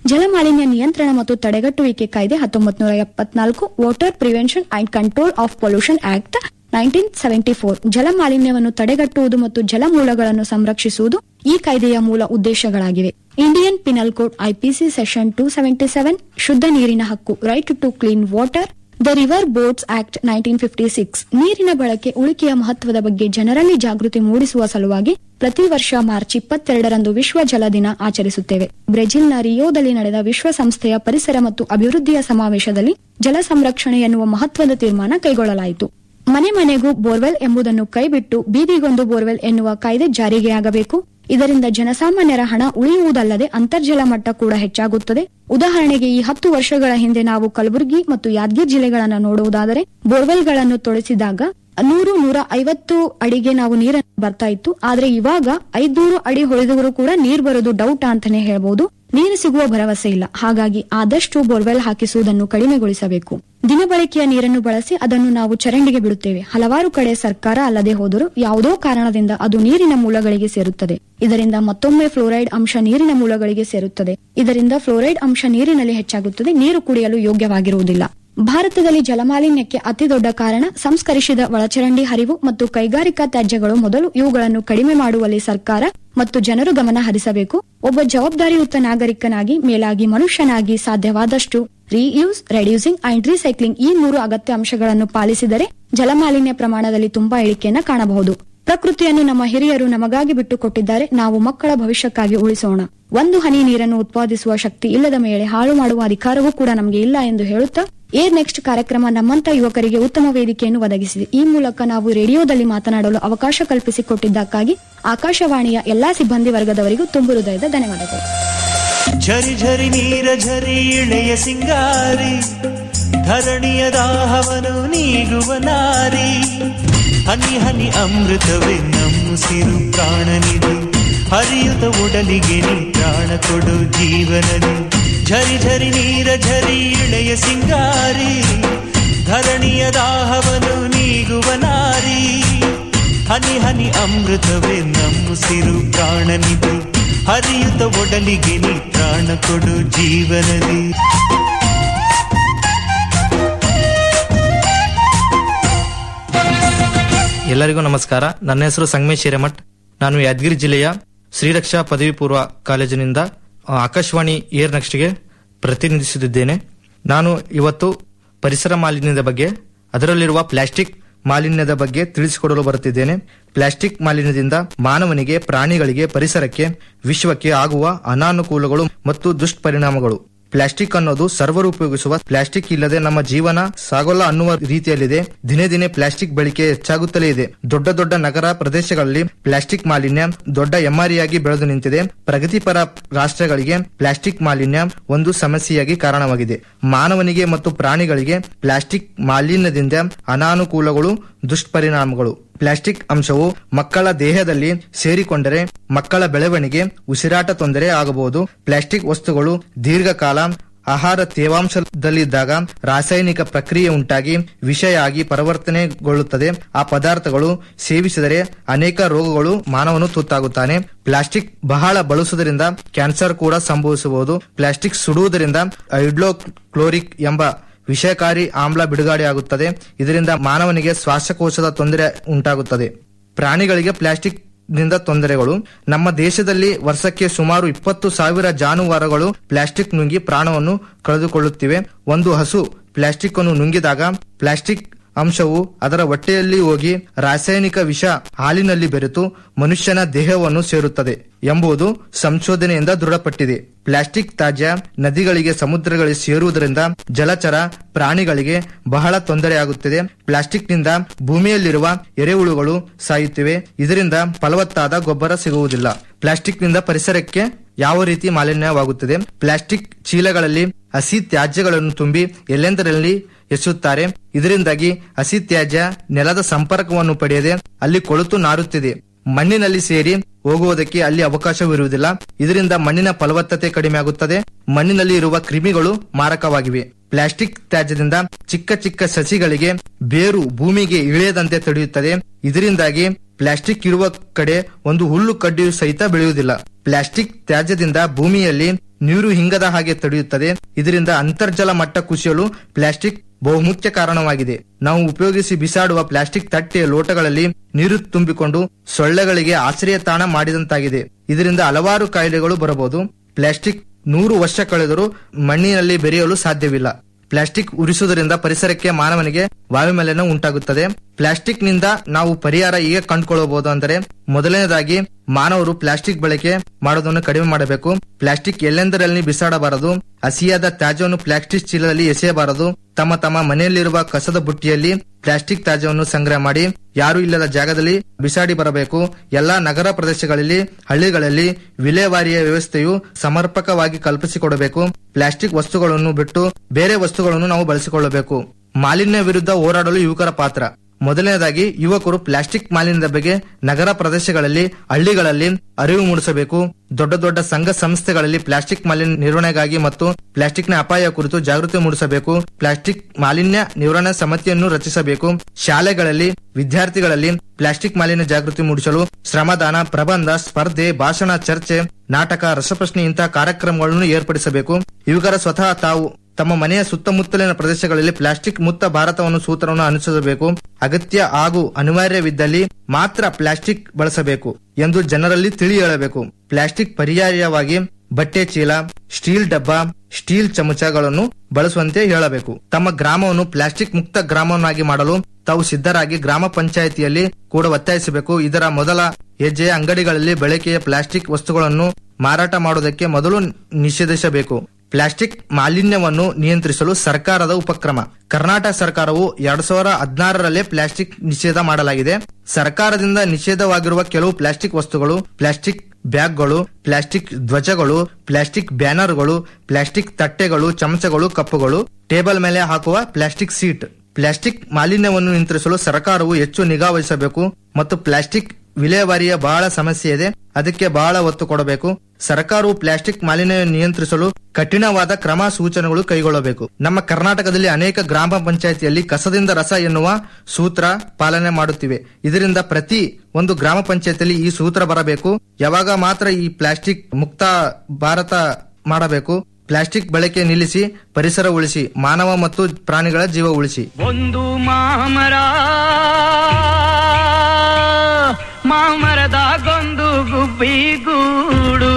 ಜಲಮಾಲಿನ್ಯ ನಿಯಂತ್ರಣ ಮತ್ತು ತಡೆಗಟ್ಟುವಿಕೆ ಕಾಯ್ದೆ ಹತ್ತೊಂಬತ್ತು ನೂರ ಎಪ್ಪತ್ನಾಲ್ಕು water prevention and control of pollution act nineteen seventy four ಜಲಮಾಲಿನ್ಯವನ್ನು ತಡೆಗಟ್ಟುವುದು ಮತ್ತು ಜಲಮೂಲಗಳನ್ನು ಸಂರಕ್ಷಿಸುವುದು ಈ ಕಾಯ್ದೆಯ ಮೂಲ ಉದ್ದೇಶಗಳಾಗಿವೆ Indian penal code IPC section two seventy seven ಶುದ್ಧ ನೀರಿನ ಹಕ್ಕು right to clean water the river boards act nineteen fifty six ನೀರಿನ ಬಳಕೆ ಉಳಿಕೆಯ ಮಹತ್ವದ ಬಗ್ಗೆ ಜನರಲ್ಲಿ ಜಾಗೃತಿ ಮೂಡಿಸುವ ಸಲುವಾಗಿ ಪ್ರತಿ ವರ್ಷ ಮಾರ್ಚ್ ಇಪ್ಪತ್ತೆರಡರಂದು ವಿಶ್ವ ಜಲ ದಿನ ಆಚರಿಸುತ್ತೇವೆ ಬ್ರೆಜಿಲ್ನ ರಿಯೋದಲ್ಲಿ ನಡೆದ ವಿಶ್ವಸಂಸ್ಥೆಯ ಪರಿಸರ ಮತ್ತು ಅಭಿವೃದ್ಧಿಯ ಸಮಾವೇಶದಲ್ಲಿ ಜಲ ಸಂರಕ್ಷಣೆ ಎನ್ನುವ ಮಹತ್ವದ ತೀರ್ಮಾನ ಕೈಗೊಳ್ಳಲಾಯಿತು ಮನೆ ಮನೆಗೂ ಬೋರ್ವೆಲ್ ಎಂಬುದನ್ನು ಕೈಬಿಟ್ಟು ಬೀದಿಗೊಂದು ಬೋರ್ವೆಲ್ ಎನ್ನುವ ಕಾಯ್ದೆ ಜಾರಿಗೆ ಆಗಬೇಕು ಇದರಿಂದ ಜನಸಾಮಾನ್ಯರ ಹಣ ಉಳಿಯುವುದಲ್ಲದೆ ಅಂತರ್ಜಲ ಮಟ್ಟ ಕೂಡ ಹೆಚ್ಚಾಗುತ್ತದೆ ಉದಾಹರಣೆಗೆ ಈ ಹತ್ತು ವರ್ಷಗಳ ಹಿಂದೆ ನಾವು ಕಲಬುರಗಿ ಮತ್ತು ಯಾದಗಿರಿ ಜಿಲ್ಲೆಗಳನ್ನು ನೋಡುವುದಾದರೆ ಬೋರ್ವೆಲ್ಗಳನ್ನು ತೊಳೆಸಿದಾಗ ನೂರು ನೂರ ಐವತ್ತು ಅಡಿಗೆ ನಾವು ನೀರನ್ನು ಬರ್ತಾ ಇತ್ತು ಆದ್ರೆ ಇವಾಗ ಐದ್ನೂರು ಅಡಿ ಹೊಳೆದವರು ಕೂಡ ನೀರ್ ಬರೋದು ಡೌಟ್ ಅಂತಾನೆ ಹೇಳ್ಬೋದು ನೀರು ಸಿಗುವ ಭರವಸೆ ಇಲ್ಲ ಹಾಗಾಗಿ ಆದಷ್ಟು ಬೋರ್ವೆಲ್ ಹಾಕಿಸುವುದನ್ನು ಕಡಿಮೆಗೊಳಿಸಬೇಕು ದಿನಬಳಕೆಯ ನೀರನ್ನು ಬಳಸಿ ಅದನ್ನು ನಾವು ಚರಂಡಿಗೆ ಬಿಡುತ್ತೇವೆ ಹಲವಾರು ಕಡೆ ಸರ್ಕಾರ ಅಲ್ಲದೆ ಹೋದರೂ ಯಾವುದೋ ಕಾರಣದಿಂದ ಅದು ನೀರಿನ ಮೂಲಗಳಿಗೆ ಸೇರುತ್ತದೆ ಇದರಿಂದ ಮತ್ತೊಮ್ಮೆ ಫ್ಲೋರೈಡ್ ಅಂಶ ನೀರಿನ ಮೂಲಗಳಿಗೆ ಸೇರುತ್ತದೆ ಇದರಿಂದ ಫ್ಲೋರೈಡ್ ಅಂಶ ನೀರಿನಲ್ಲಿ ಹೆಚ್ಚಾಗುತ್ತದೆ ನೀರು ಕುಡಿಯಲು ಯೋಗ್ಯವಾಗಿರುವುದಿಲ್ಲ ಭಾರತದಲ್ಲಿ ಜಲಮಾಲಿನ್ಯಕ್ಕೆ ಅತಿದೊಡ್ಡ ಕಾರಣ ಸಂಸ್ಕರಿಸಿದ ಒಳಚರಂಡಿ ಹರಿವು ಮತ್ತು ಕೈಗಾರಿಕಾ ತ್ಯಾಜ್ಯಗಳು ಮೊದಲು ಇವುಗಳನ್ನು ಕಡಿಮೆ ಮಾಡುವಲ್ಲಿ ಸರ್ಕಾರ ಮತ್ತು ಜನರು ಗಮನ ಹರಿಸಬೇಕು ಒಬ್ಬ ಜವಾಬ್ದಾರಿಯುತ ನಾಗರಿಕನಾಗಿ ಮೇಲಾಗಿ ಮನುಷ್ಯನಾಗಿ ಸಾಧ್ಯವಾದಷ್ಟು ರೀಯೂಸ್ ರೆಡ್ಯೂಸಿಂಗ್ ಅಂಡ್ ರೀಸೈಕ್ಲಿಂಗ್ ಈ ಮೂರು ಅಗತ್ಯ ಅಂಶಗಳನ್ನು ಪಾಲಿಸಿದರೆ ಜಲಮಾಲಿನ್ಯ ಪ್ರಮಾಣದಲ್ಲಿ ತುಂಬಾ ಇಳಿಕೆಯನ್ನು ಕಾಣಬಹುದು ಪ್ರಕೃತಿಯನ್ನು ನಮ್ಮ ಹಿರಿಯರು ನಮಗಾಗಿ ಬಿಟ್ಟುಕೊಟ್ಟಿದ್ದಾರೆ ನಾವು ಮಕ್ಕಳ ಭವಿಷ್ಯಕ್ಕಾಗಿ ಉಳಿಸೋಣ ಒಂದು ಹನಿ ನೀರನ್ನು ಉತ್ಪಾದಿಸುವ ಶಕ್ತಿ ಇಲ್ಲದ ಮೇಲೆ ಹಾಳು ಮಾಡುವ ಅಧಿಕಾರವೂ ಕೂಡ ನಮಗೆ ಇಲ್ಲ ಎಂದು ಹೇಳುತ್ತಾ ಏರ್ ನೆಕ್ಸ್ಟ್ ಕಾರ್ಯಕ್ರಮ ನಮ್ಮಂತ ಯುವಕರಿಗೆ ಉತ್ತಮ ವೇದಿಕೆಯನ್ನು ಒದಗಿಸಿದೆ ಈ ಮೂಲಕ ನಾವು ರೇಡಿಯೋದಲ್ಲಿ ಮಾತನಾಡಲು ಅವಕಾಶ ಕಲ್ಪಿಸಿಕೊಟ್ಟಿದ್ದಕ್ಕಾಗಿ ಆಕಾಶವಾಣಿಯ ಎಲ್ಲಾ ಸಿಬ್ಬಂದಿ ವರ್ಗದವರಿಗೂ ತುಂಬು ಹೃದಯದ ಧನ್ಯವಾದಗಳು ಝರಿ ಝರಿ ನೀರ ಝರಿ ಇಳೆಯ ಸಿಂಗಾರಿ ಧರಣಿಯ ದಾಹವನು ನೀಗುವ ನಾರಿ ಹನಿ ಹನಿ ಅಮೃತವೇ ನಮ್ಮುಸಿರು ಪ್ರಾಣನಿಧಿ ಹರಿಯುತ್ತ ಒಡಲಿಗೆ ನೀ ಪ್ರಾಣ ಕೊಡು ಜೀವನದಿ ಝರಿ ಝರಿ ನೀರ ಝರಿ ಇಳೆಯ ಸಿಂಗಾರಿ ಧರಣಿಯ ದಾಹವನು ನೀಗುವ ನಾರಿ ಹನಿ ಹನಿ ಅಮೃತವೇ ನಮ್ಮುಸಿರು ಪ್ರಾಣನಿಧಿ ಹರಿಯುತ್ತ ಒಡಲಿಗೆ ನೀ ಪ್ರಾಣ ಕೊಡು ಜೀವನದಿ ಎಲ್ಲರಿಗೂ ನಮಸ್ಕಾರ ನನ್ನ ಹೆಸರು ಸಂಗಮೇಶ್ ಹಿರೇಮಠ್ ನಾನು ಯಾದಗಿರಿ ಜಿಲ್ಲೆಯ ಶ್ರೀರಕ್ಷಾ ಪದವಿ ಪೂರ್ವ ಕಾಲೇಜಿನಿಂದ ಆ, ಆಕಾಶವಾಣಿ ಏರ್ ನೆಕ್ಸ್ಟ್ಗೆ ಪ್ರತಿನಿಧಿಸುತ್ತಿದ್ದೇನೆ ನಾನು ಇವತ್ತು ಪರಿಸರ ಮಾಲಿನ್ಯದ ಬಗ್ಗೆ ಅದರಲ್ಲಿರುವ ಪ್ಲಾಸ್ಟಿಕ್ ಮಾಲಿನ್ಯದ ಬಗ್ಗೆ ತಿಳಿಸಿಕೊಡಲು ಬರುತ್ತಿದ್ದೇನೆ ಪ್ಲಾಸ್ಟಿಕ್ ಮಾಲಿನ್ಯದಿಂದ ಮಾನವನಿಗೆ ಪ್ರಾಣಿಗಳಿಗೆ ಪರಿಸರಕ್ಕೆ ವಿಶ್ವಕ್ಕೆ ಆಗುವ ಅನಾನುಕೂಲಗಳು ಮತ್ತು ದುಷ್ಪರಿಣಾಮಗಳು ಪ್ಲಾಸ್ಟಿಕ್ ಅನ್ನೋದು ಸರ್ವರು ಉಪಯೋಗಿಸುವ ಪ್ಲಾಸ್ಟಿಕ್ ಇಲ್ಲದೆ ನಮ್ಮ ಜೀವನ ಸಾಗೋಲ್ಲ ಅನ್ನುವ ರೀತಿಯಲ್ಲಿದೆ ದಿನೇ ದಿನೇ ಪ್ಲಾಸ್ಟಿಕ್ ಬಳಕೆ ಹೆಚ್ಚಾಗುತ್ತಲೇ ಇದೆ ದೊಡ್ಡ ದೊಡ್ಡ ನಗರ ಪ್ರದೇಶಗಳಲ್ಲಿ ಪ್ಲಾಸ್ಟಿಕ್ ಮಾಲಿನ್ಯ ದೊಡ್ಡ ಎಮ್ಮಾರಿಯಾಗಿ ಬೆಳೆದು ನಿಂತಿದೆ ಪ್ರಗತಿಪರ ರಾಷ್ಟ್ರಗಳಿಗೆ ಪ್ಲಾಸ್ಟಿಕ್ ಮಾಲಿನ್ಯ ಒಂದು ಸಮಸ್ಯೆಯಾಗಿ ಕಾರಣವಾಗಿದೆ ಮಾನವನಿಗೆ ಮತ್ತು ಪ್ರಾಣಿಗಳಿಗೆ ಪ್ಲಾಸ್ಟಿಕ್ ಮಾಲಿನ್ಯದಿಂದ ಅನಾನುಕೂಲಗಳು ದುಷ್ಪರಿಣಾಮಗಳು ಪ್ಲಾಸ್ಟಿಕ್ ಅಂಶವು ಮಕ್ಕಳ ದೇಹದಲ್ಲಿ ಸೇರಿಕೊಂಡರೆ ಮಕ್ಕಳ ಬೆಳವಣಿಗೆ ಉಸಿರಾಟ ತೊಂದರೆ ಆಗಬಹುದು ಪ್ಲಾಸ್ಟಿಕ್ ವಸ್ತುಗಳು ದೀರ್ಘಕಾಲ ಆಹಾರ ತೇವಾಂಶದಲ್ಲಿದ್ದಾಗ ರಾಸಾಯನಿಕ ಪ್ರಕ್ರಿಯೆ ಉಂಟಾಗಿ ವಿಷಯಾಗಿ ಪರಿವರ್ತನೆಗೊಳ್ಳುತ್ತದೆ ಆ ಪದಾರ್ಥಗಳು ಸೇವಿಸಿದರೆ ಅನೇಕ ರೋಗಗಳು ಮಾನವನು ತುತ್ತಾಗುತ್ತಾನೆ ಪ್ಲಾಸ್ಟಿಕ್ ಬಹಳ ಬಳಸುವುದರಿಂದ ಕ್ಯಾನ್ಸರ್ ಕೂಡ ಸಂಭವಿಸಬಹುದು ಪ್ಲಾಸ್ಟಿಕ್ ಸುಡುವುದರಿಂದ ಹೈಡ್ರೋಕ್ಲೋರಿಕ್ ಎಂಬ ವಿಷಕಾರಿ ಆಮ್ಲ ಬಿಡುಗಡೆಯಾಗುತ್ತದೆ ಇದರಿಂದ ಮಾನವನಿಗೆ ಶ್ವಾಸಕೋಶದ ತೊಂದರೆ ಉಂಟಾಗುತ್ತದೆ ಪ್ರಾಣಿಗಳಿಗೆ ಪ್ಲಾಸ್ಟಿಕ್ ನಿಂದ ತೊಂದರೆಗಳು ನಮ್ಮ ದೇಶದಲ್ಲಿ ವರ್ಷಕ್ಕೆ ಸುಮಾರು ಇಪ್ಪತ್ತು ಸಾವಿರ ಜಾನುವಾರುಗಳು ಪ್ಲಾಸ್ಟಿಕ್ ನುಂಗಿ ಪ್ರಾಣವನ್ನು ಕಳೆದುಕೊಳ್ಳುತ್ತಿವೆ ಒಂದು ಹಸು ಪ್ಲಾಸ್ಟಿಕ್ ಅನ್ನು ನುಂಗಿದಾಗ ಪ್ಲಾಸ್ಟಿಕ್ ಅಂಶವು ಅದರ ಹೊಟ್ಟೆಯಲ್ಲಿ ಹೋಗಿ ರಾಸಾಯನಿಕ ವಿಷ ಹಾಲಿನಲ್ಲಿ ಬೆರೆತು ಮನುಷ್ಯನ ದೇಹವನ್ನು ಸೇರುತ್ತದೆ ಎಂಬುದು ಸಂಶೋಧನೆಯಿಂದ ದೃಢಪಟ್ಟಿದೆ ಪ್ಲಾಸ್ಟಿಕ್ ತ್ಯಾಜ್ಯ ನದಿಗಳಿಗೆ ಸಮುದ್ರಗಳಿಗೆ ಸೇರುವುದರಿಂದ ಜಲಚರ ಪ್ರಾಣಿಗಳಿಗೆ ಬಹಳ ತೊಂದರೆಯಾಗುತ್ತದೆ ಪ್ಲಾಸ್ಟಿಕ್ನಿಂದ ಭೂಮಿಯಲ್ಲಿರುವ ಎರೆಹುಳುಗಳು ಸಾಯುತ್ತಿವೆ ಇದರಿಂದ ಫಲವತ್ತಾದ ಗೊಬ್ಬರ ಸಿಗುವುದಿಲ್ಲ ಪ್ಲಾಸ್ಟಿಕ್ನಿಂದ ಪರಿಸರಕ್ಕೆ ಯಾವ ರೀತಿ ಮಾಲಿನ್ಯವಾಗುತ್ತದೆ ಪ್ಲಾಸ್ಟಿಕ್ ಚೀಲಗಳಲ್ಲಿ ಹಸಿ ತ್ಯಾಜ್ಯಗಳನ್ನು ತುಂಬಿ ಎಲ್ಲೆಂದರಲ್ಲಿ ಎಸೆಯುತ್ತಾರೆ ಇದರಿಂದಾಗಿ ಹಸಿ ತ್ಯಾಜ್ಯ ನೆಲದ ಸಂಪರ್ಕವನ್ನು ಪಡೆಯದೆ ಅಲ್ಲಿ ಕೊಳುತು ನಾರುತ್ತಿದೆ ಮಣ್ಣಿನಲ್ಲಿ ಸೇರಿ ಹೋಗುವುದಕ್ಕೆ ಅಲ್ಲಿ ಅವಕಾಶವಿರುವುದಿಲ್ಲ ಇದರಿಂದ ಮಣ್ಣಿನ ಫಲವತ್ತತೆ ಕಡಿಮೆಯಾಗುತ್ತದೆ ಮಣ್ಣಿನಲ್ಲಿ ಇರುವ ಕ್ರಿಮಿಗಳು ಮಾರಕವಾಗಿವೆ ಪ್ಲಾಸ್ಟಿಕ್ ತ್ಯಾಜ್ಯದಿಂದ ಚಿಕ್ಕ ಚಿಕ್ಕ ಸಸಿಗಳಿಗೆ ಬೇರು ಭೂಮಿಗೆ ಇಳಿಯದಂತೆ ತಡೆಯುತ್ತದೆ ಇದರಿಂದಾಗಿ ಪ್ಲಾಸ್ಟಿಕ್ ಇರುವ ಕಡೆ ಒಂದು ಹುಲ್ಲು ಕಡ್ಡಿಯು ಸಹಿತ ಬೆಳೆಯುವುದಿಲ್ಲ ಪ್ಲಾಸ್ಟಿಕ್ ತ್ಯಾಜ್ಯದಿಂದ ಭೂಮಿಯಲ್ಲಿ ನೀರು ಹಿಂಗದ ಹಾಗೆ ತಡೆಯುತ್ತದೆ ಇದರಿಂದ ಅಂತರ್ಜಲ ಮಟ್ಟ ಕುಸಿಯಲು ಪ್ಲಾಸ್ಟಿಕ್ ಬಹುಮುಖ್ಯ ಕಾರಣವಾಗಿದೆ ನಾವು ಉಪಯೋಗಿಸಿ ಬಿಸಾಡುವ ಪ್ಲಾಸ್ಟಿಕ್ ತಟ್ಟೆ ಲೋಟಗಳಲ್ಲಿ ನೀರು ತುಂಬಿಕೊಂಡು ಸೊಳ್ಳೆಗಳಿಗೆ ಆಶ್ರಯ ತಾಣ ಮಾಡಿದಂತಾಗಿದೆ ಇದರಿಂದ ಹಲವಾರು ಕಾಯಿಲೆಗಳು ಬರಬಹುದು ಪ್ಲಾಸ್ಟಿಕ್ ನೂರು ವರ್ಷ ಕಳೆದರೂ ಮಣ್ಣಿನಲ್ಲಿ ಬೆರೆಯಲು ಸಾಧ್ಯವಿಲ್ಲ ಪ್ಲಾಸ್ಟಿಕ್ ಉರಿಸುವುದರಿಂದ ಪರಿಸರಕ್ಕೆ ಮಾನವನಿಗೆ ವಾಯುಮಾಲಿನ್ಯ ಉಂಟಾಗುತ್ತದೆ ಪ್ಲಾಸ್ಟಿಕ್ ನಿಂದ ನಾವು ಪರಿಹಾರ ಹೇಗೆ ಕಂಡುಕೊಳ್ಳಬಹುದು ಅಂದರೆ ಮೊದಲನೇದಾಗಿ ಮಾನವರು ಪ್ಲಾಸ್ಟಿಕ್ ಬಳಕೆ ಮಾಡೋದನ್ನು ಕಡಿಮೆ ಮಾಡಬೇಕು ಪ್ಲಾಸ್ಟಿಕ್ ಎಲ್ಲೆಂದರಲ್ಲಿ ಬಿಸಾಡಬಾರದು ಹಸಿಯಾದ ತ್ಯಾಜ್ಯವನ್ನು ಪ್ಲಾಸ್ಟಿಕ್ ಚೀಲದಲ್ಲಿ ಎಸೆಯಬಾರದು ತಮ್ಮ ತಮ್ಮ ಮನೆಯಲ್ಲಿರುವ ಕಸದ ಬುಟ್ಟಿಯಲ್ಲಿ ಪ್ಲಾಸ್ಟಿಕ್ ತ್ಯಾಜ್ಯವನ್ನು ಸಂಗ್ರಹ ಮಾಡಿ ಯಾರು ಇಲ್ಲದ ಜಾಗದಲ್ಲಿ ಬಿಸಾಡಿ ಬರಬೇಕು ಎಲ್ಲಾ ನಗರ ಪ್ರದೇಶಗಳಲ್ಲಿ ಹಳ್ಳಿಗಳಲ್ಲಿ ವಿಲೇವಾರಿಯ ವ್ಯವಸ್ಥೆಯು ಸಮರ್ಪಕವಾಗಿ ಕಲ್ಪಿಸಿಕೊಡಬೇಕು ಪ್ಲಾಸ್ಟಿಕ್ ವಸ್ತುಗಳನ್ನು ಬಿಟ್ಟು ಬೇರೆ ವಸ್ತುಗಳನ್ನು ನಾವು ಬಳಸಿಕೊಳ್ಳಬೇಕು ಮಾಲಿನ್ಯ ವಿರುದ್ಧ ಹೋರಾಡಲು ಯುವಕರ ಪಾತ್ರ ಮೊದಲನೇದಾಗಿ ಯುವಕರು ಪ್ಲಾಸ್ಟಿಕ್ ಮಾಲಿನ್ಯದ ಬಗ್ಗೆ ನಗರ ಪ್ರದೇಶಗಳಲ್ಲಿ ಹಳ್ಳಿಗಳಲ್ಲಿ ಅರಿವು ಮೂಡಿಸಬೇಕು ದೊಡ್ಡ ದೊಡ್ಡ ಸಂಘ ಸಂಸ್ಥೆಗಳಲ್ಲಿ ಪ್ಲಾಸ್ಟಿಕ್ ಮಾಲಿನ್ಯ ನಿರ್ವಹಣೆಗಾಗಿ ಮತ್ತು ಪ್ಲಾಸ್ಟಿಕ್ನ ಅಪಾಯ ಕುರಿತು ಜಾಗೃತಿ ಮೂಡಿಸಬೇಕು ಪ್ಲಾಸ್ಟಿಕ್ ಮಾಲಿನ್ಯ ನಿರ್ವಹಣಾ ಸಮಿತಿಯನ್ನು ರಚಿಸಬೇಕು ಶಾಲೆಗಳಲ್ಲಿ ವಿದ್ಯಾರ್ಥಿಗಳಲ್ಲಿ ಪ್ಲಾಸ್ಟಿಕ್ ಮಾಲಿನ್ಯ ಜಾಗೃತಿ ಮೂಡಿಸಲು ಶ್ರಮದಾನ ಪ್ರಬಂಧ ಸ್ಪರ್ಧೆ ಭಾಷಣ ಚರ್ಚೆ ನಾಟಕ ರಸಪ್ರಶ್ನೆ ಇಂತಹ ಕಾರ್ಯಕ್ರಮಗಳನ್ನು ಏರ್ಪಡಿಸಬೇಕು ಯುವಕರ ಸ್ವತಃ ತಾವು ತಮ್ಮ ಮನೆಯ ಸುತ್ತಮುತ್ತಲಿನ ಪ್ರದೇಶಗಳಲ್ಲಿ ಪ್ಲಾಸ್ಟಿಕ್ ಮುಕ್ತ ಭಾರತವನ್ನು ಸೂತ್ರವನ್ನು ಅನುಸರಿಸಬೇಕು ಅಗತ್ಯ ಹಾಗೂ ಅನಿವಾರ್ಯವಿದ್ದಲ್ಲಿ ಮಾತ್ರ ಪ್ಲಾಸ್ಟಿಕ್ ಬಳಸಬೇಕು ಎಂದು ಜನರಲ್ಲಿ ತಿಳಿ ಹೇಳಬೇಕು ಪ್ಲಾಸ್ಟಿಕ್ ಪರ್ಯಾಯವಾಗಿ ಬಟ್ಟೆ ಚೀಲ ಸ್ಟೀಲ್ ಡಬ್ಬ ಸ್ಟೀಲ್ ಚಮಚಗಳನ್ನು ಬಳಸುವಂತೆ ಹೇಳಬೇಕು ತಮ್ಮ ಗ್ರಾಮವನ್ನು ಪ್ಲಾಸ್ಟಿಕ್ ಮುಕ್ತ ಗ್ರಾಮವನ್ನಾಗಿ ಮಾಡಲು ತಾವು ಸಿದ್ಧರಾಗಿ ಗ್ರಾಮ ಪಂಚಾಯಿತಿಯಲ್ಲಿ ಕೂಡ ಒತ್ತಾಯಿಸಬೇಕು ಇದರ ಮೊದಲ ಹೆಜ್ಜೆಯ ಅಂಗಡಿಗಳಲ್ಲಿ ಬಳಕೆಯ ಪ್ಲಾಸ್ಟಿಕ್ ವಸ್ತುಗಳನ್ನು ಮಾರಾಟ ಮಾಡುವುದಕ್ಕೆ ಮೊದಲು ನಿಷೇಧಿಸಬೇಕು ಪ್ಲಾಸ್ಟಿಕ್ ಮಾಲಿನ್ಯವನ್ನು ನಿಯಂತ್ರಿಸಲು ಸರ್ಕಾರದ ಉಪಕ್ರಮ ಕರ್ನಾಟಕ ಸರ್ಕಾರವು ಎರಡ್ ಸಾವಿರ ಹದಿನಾರರಲ್ಲೇ ಪ್ಲಾಸ್ಟಿಕ್ ನಿಷೇಧ ಮಾಡಲಾಗಿದೆ ಸರ್ಕಾರದಿಂದ ನಿಷೇಧವಾಗಿರುವ ಕೆಲವು ಪ್ಲಾಸ್ಟಿಕ್ ವಸ್ತುಗಳು ಪ್ಲಾಸ್ಟಿಕ್ ಬ್ಯಾಗ್ಗಳು ಪ್ಲಾಸ್ಟಿಕ್ ಧ್ವಜಗಳು ಪ್ಲಾಸ್ಟಿಕ್ ಬ್ಯಾನರ್ಗಳು ಪ್ಲಾಸ್ಟಿಕ್ ತಟ್ಟೆಗಳು ಚಮಚಗಳು ಕಪ್ಪುಗಳು ಟೇಬಲ್ ಮೇಲೆ ಹಾಕುವ ಪ್ಲಾಸ್ಟಿಕ್ ಸೀಟ್ ಪ್ಲಾಸ್ಟಿಕ್ ಮಾಲಿನ್ಯವನ್ನು ನಿಯಂತ್ರಿಸಲು ಸರ್ಕಾರವು ಹೆಚ್ಚು ನಿಗಾ ವಹಿಸಬೇಕು ಮತ್ತು ಪ್ಲಾಸ್ಟಿಕ್ ವಿಲೇವಾರಿಯ ಬಹಳ ಸಮಸ್ಯೆ ಇದೆ ಅದಕ್ಕೆ ಬಹಳ ಒತ್ತು ಕೊಡಬೇಕು ಸರ್ಕಾರವು ಪ್ಲಾಸ್ಟಿಕ್ ಮಾಲಿನ್ಯ ನಿಯಂತ್ರಿಸಲು ಕಠಿಣವಾದ ಕ್ರಮ ಸೂಚನೆಗಳು ಕೈಗೊಳ್ಳಬೇಕು ನಮ್ಮ ಕರ್ನಾಟಕದಲ್ಲಿ ಅನೇಕ ಗ್ರಾಮ ಪಂಚಾಯಿತಿಯಲ್ಲಿ ಕಸದಿಂದ ರಸ ಎನ್ನುವ ಸೂತ್ರ ಪಾಲನೆ ಮಾಡುತ್ತಿವೆ ಇದರಿಂದ ಪ್ರತಿ ಒಂದು ಗ್ರಾಮ ಪಂಚಾಯತಿಯಲ್ಲಿ ಈ ಸೂತ್ರ ಬರಬೇಕು ಯಾವಾಗ ಮಾತ್ರ ಈ ಪ್ಲಾಸ್ಟಿಕ್ ಮುಕ್ತ ಭಾರತ ಮಾಡಬೇಕು ಪ್ಲಾಸ್ಟಿಕ್ ಬಳಕೆ ನಿಲ್ಲಿಸಿ ಪರಿಸರ ಉಳಿಸಿ ಮಾನವ ಮತ್ತು ಪ್ರಾಣಿಗಳ ಜೀವ ಉಳಿಸಿ ಒಂದು ಮಾಮರ ಮಾಮರದಾಗೊಂದು ಗುಬ್ಬಿ ಗೂಡು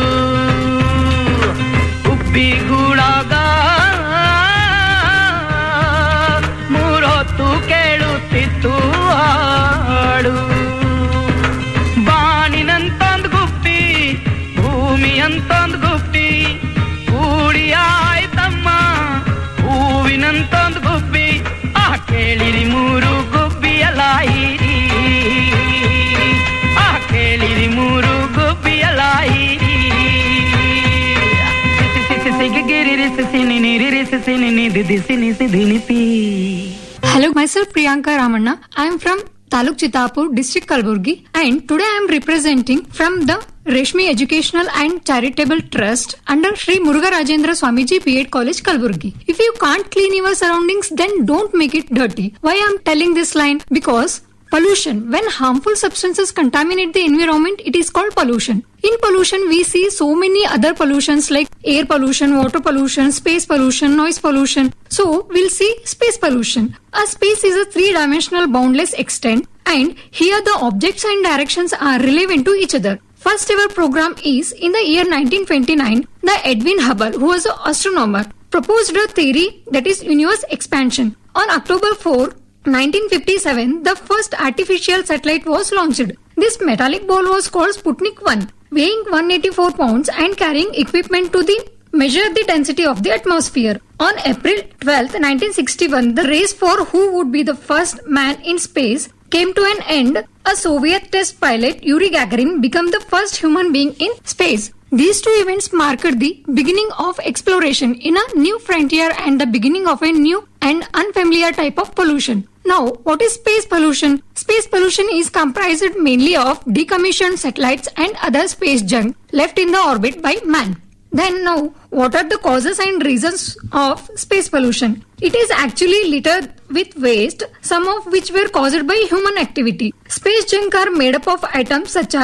ಗುಬ್ಬಿ ಗೂಡಾಗ ಮೂರೊತ್ತು ಕೇಳುತ್ತಿತ್ತು ಹಾಡು ಬಾಣಿನಂತೊಂದು ಗುಬ್ಬಿ ಭೂಮಿಯಂತೊಂದು ಗುಬ್ಬಿ ಕೂಡಿ ಆಯ್ತಮ್ಮ ಹೂವಿನಂತೊಂದು ಗುಬ್ಬಿ ಆ ಕೇಳಿರಿ ಮೂರು ಗುಬ್ಬಿಯ ಲಾಯಿರಿ ಆ ಕೇಳಿರಿ ಮೂರು ಗುಬ್ಬಿಯ ಲಾಯಿರಿ ಸಿಗಿಗಿರಿ ಸಿನಿ ನಿರಿ ಸಿನಿ ನಿಧಿ ದಿಸಿನಿ ಸಿಧಿನಿಪಿ Hello, myself Priyanka Ramanna. I am from Taluk Chitapur, District Kalburgi, and today I am representing from the Reshmi Educational and Charitable Trust under Sri Muruga Rajendra Swamiji B.Ed College, Kalburgi. If you can't clean your surroundings, then don't make it dirty. Why I am telling this line? Because pollution, when harmful substances contaminate the environment, it is called pollution. In pollution, we see so many other pollutions like air pollution, water pollution, space pollution, noise pollution. So, we'll see space pollution. A space is a three dimensional boundless extent, and here the objects and directions are relevant to each other. First ever program is in the year 1929, the Edwin Hubble, who was an astronomer, proposed a theory that is universe expansion. On October 4, 1957, the first artificial satellite was launched. This metallic ball was called Sputnik 1, weighing 184 pounds and carrying equipment to the measure the density of the atmosphere. On April 12, 1961, the race for who would be the first man in space came to an end. A Soviet test pilot, Yuri Gagarin, became the first human being in space. These two events marked the beginning of exploration in a new frontier and the beginning of a new and unfamiliar type of pollution. Now, what is space pollution? Space pollution is comprised mainly of decommissioned satellites and other space junk left in the orbit by man. Then now, what are the causes and reasons of space pollution? It is actually littered with waste, some of which were caused by human activity. Space junk are made up of items such as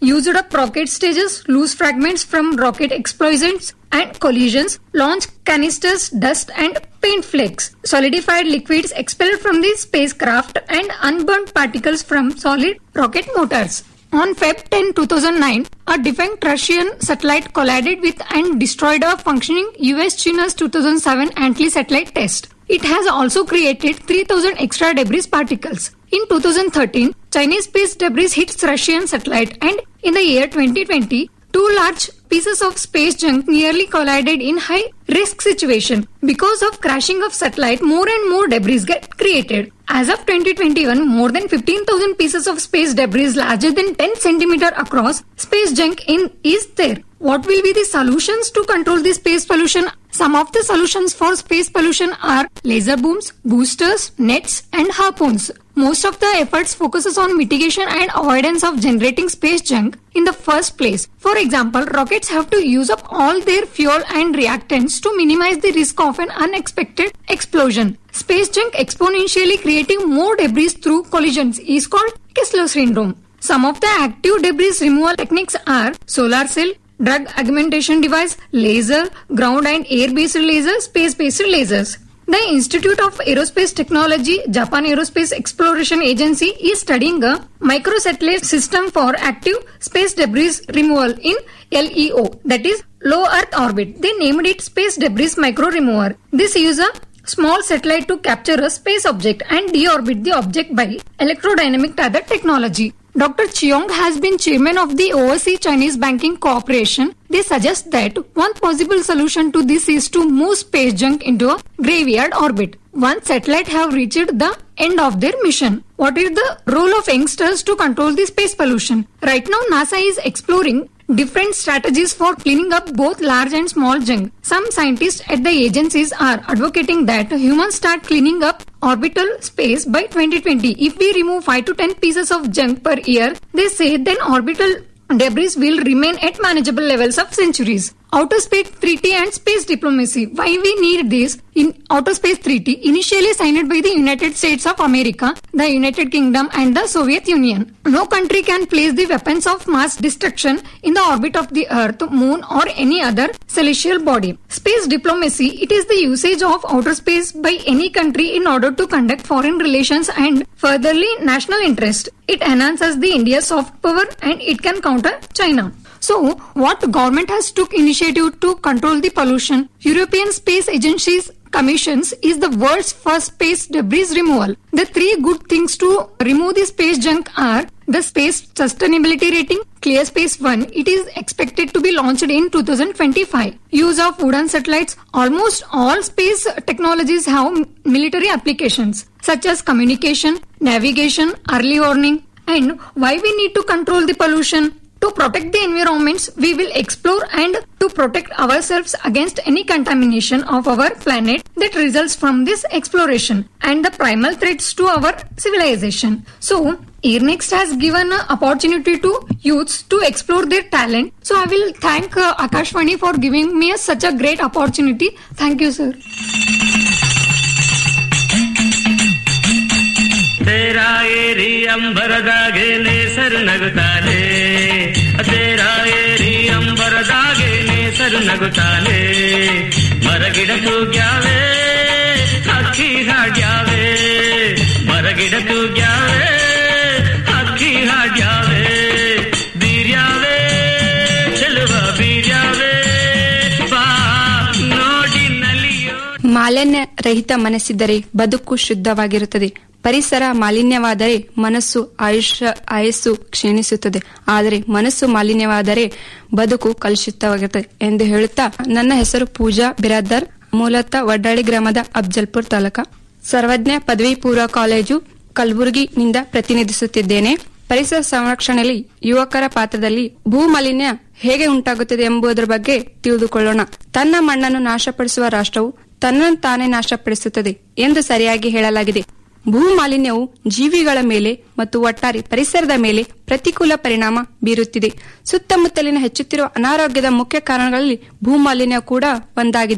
used up rocket stages, loose fragments from rocket explosions and collisions, launch canisters, dust and paint flakes, solidified liquids expelled from the spacecraft and unburnt particles from solid rocket motors. On Feb 10, 2009, a defunct Russian satellite collided with and destroyed a functioning US China's 2007 Antli satellite test. It has also created 3000 extra debris particles. In 2013, Chinese space debris hits Russian satellite and in the year 2020, two large pieces of space junk nearly collided in high risk situation. Because of crashing of satellite, more and more debris get created. As of 2021, more than 15,000 pieces of space debris larger than 10 centimeter across space junk in is there. What will be the solutions to control the space pollution? Some of the solutions for space pollution are laser booms, boosters, nets and harpoons. Most of the efforts focuses on mitigation and avoidance of generating space junk in the first place. For example, rockets have to use up all their fuel and reactants to minimize the risk of an unexpected explosion. Space junk exponentially creating more debris through collisions is called Kessler syndrome. Some of the active debris removal techniques are solar cell, drug augmentation device, laser, ground and air-based laser, space-based lasers. The Institute of Aerospace Technology, Japan Aerospace Exploration Agency is studying a microsatellite system for active space debris removal in LEO, that is low Earth orbit. They named it Space Debris Micro Remover. This uses a small satellite to capture a space object and deorbit the object by electrodynamic tether technology. Dr. Chiong has been chairman of the Overseas Chinese Banking Cooperation. They suggest that one possible solution to this is to move space junk into a graveyard orbit. Once satellite have reached the end of their mission. What is the role of youngsters to control the space pollution? Right now, NASA is exploring different strategies for cleaning up both large and small junk. Some scientists at the agencies are advocating that humans start cleaning up orbital space by 2020. If we remove 5 to 10 pieces of junk per year, they say then orbital debris will remain at manageable levels of centuries. Outer space treaty and space diplomacy. Why we need this? In outer space treaty, initially signed by the United States of America, the United Kingdom and the Soviet Union. No country can place the weapons of mass destruction in the orbit of the Earth, Moon or any other celestial body. Space diplomacy, it is the usage of outer space by any country in order to conduct foreign relations and furtherly national interest. It enhances the India's soft power and it can counter China. So, what government has took initiative to control the pollution? European Space Agency's commissions is the world's first space debris removal. The three good things to remove the space junk are the space sustainability rating, Clear Space 1. It is expected to be launched in 2025. Use of wooden satellites. Almost all space technologies have military applications such as communication, navigation, early warning. And why we need to control the pollution? To protect the environments, we will explore and to protect ourselves against any contamination of our planet that results from this exploration and the primal threats to our civilization. So, Earnext has given an opportunity to youths to explore their talent. So, I will thank uh, Akashvani for giving me a, such a great opportunity. Thank you, sir. ತೇರ ಏರಿ ಅಂಬರದಾಗೆ ನೇಸರು ನಗುತ್ತಾನೆ ತೇರ ಏರಿ ಅಂಬರದಾಗೆ ನೇಸರು ನಗುತ್ತಾನೆ ಮರಗಿಡ ತೂಗ್ಯಾವೆ ಹಕ್ಕಿ ಹಾಡ್ಯಾವೆ ಮರಗಿಡ ತೂಗ್ಯಾವೆ ಹಕ್ಕಿ ಹಾಡ್ಯಾವೆ ಬೀರ್ಯಾವೆ ಚೆಲುವ ಬೀರ್ಯಾವೆ ಬಾ ನೋಡಿ ನಲಿಯೋ ಮಾಲಿನ್ಯ ರಹಿತ ಮನಸ್ಸಿದ್ದರೆ ಬದುಕು ಶುದ್ಧವಾಗಿರುತ್ತದೆ ಪರಿಸರ ಮಾಲಿನ್ಯವಾದರೆ ಮನಸ್ಸು ಆಯುಷ್ಯ ಆಯಸ್ಸು ಕ್ಷೀಣಿಸುತ್ತದೆ ಆದರೆ ಮನಸ್ಸು ಮಾಲಿನ್ಯವಾದರೆ ಬದುಕು ಕಲುಷಿತವಾಗಿರುತ್ತದೆ ಎಂದು ಹೇಳುತ್ತಾ ನನ್ನ ಹೆಸರು ಪೂಜಾ ಬಿರಾದರ್ ಮೂಲತಃ ವಡ್ಡಾಳಿ ಗ್ರಾಮದ ಅಫ್ಜಲ್ಪುರ್ ತಾಲೂಕ ಸರ್ವಜ್ಞ ಪದವಿ ಪೂರ್ವ ಕಾಲೇಜು ಕಲಬುರಗಿನಿಂದ ಪ್ರತಿನಿಧಿಸುತ್ತಿದ್ದೇನೆ ಪರಿಸರ ಸಂರಕ್ಷಣೆಯಲ್ಲಿ ಯುವಕರ ಪಾತ್ರದಲ್ಲಿ ಭೂ ಮಾಲಿನ್ಯ ಹೇಗೆ ಉಂಟಾಗುತ್ತದೆ ಎಂಬುದರ ಬಗ್ಗೆ ತಿಳಿದುಕೊಳ್ಳೋಣ ತನ್ನ ಮಣ್ಣನ್ನು ನಾಶಪಡಿಸುವ ರಾಷ್ಟ್ರವು ತನ್ನನ್ನು ತಾನೇ ನಾಶಪಡಿಸುತ್ತದೆ ಎಂದು ಸರಿಯಾಗಿ ಹೇಳಲಾಗಿದೆ ಭೂ ಮಾಲಿನ್ಯವು ಜೀವಿಗಳ ಮೇಲೆ ಮತ್ತು ಒಟ್ಟಾರೆ ಪರಿಸರದ ಮೇಲೆ ಪ್ರತಿಕೂಲ ಪರಿಣಾಮ ಬೀರುತ್ತಿದೆ ಸುತ್ತಮುತ್ತಲಿನ ಹೆಚ್ಚುತ್ತಿರುವ ಅನಾರೋಗ್ಯದ ಮುಖ್ಯ ಕಾರಣಗಳಲ್ಲಿ ಭೂ ಮಾಲಿನ್ಯ ಕೂಡ ಒಂದಾಗಿದೆ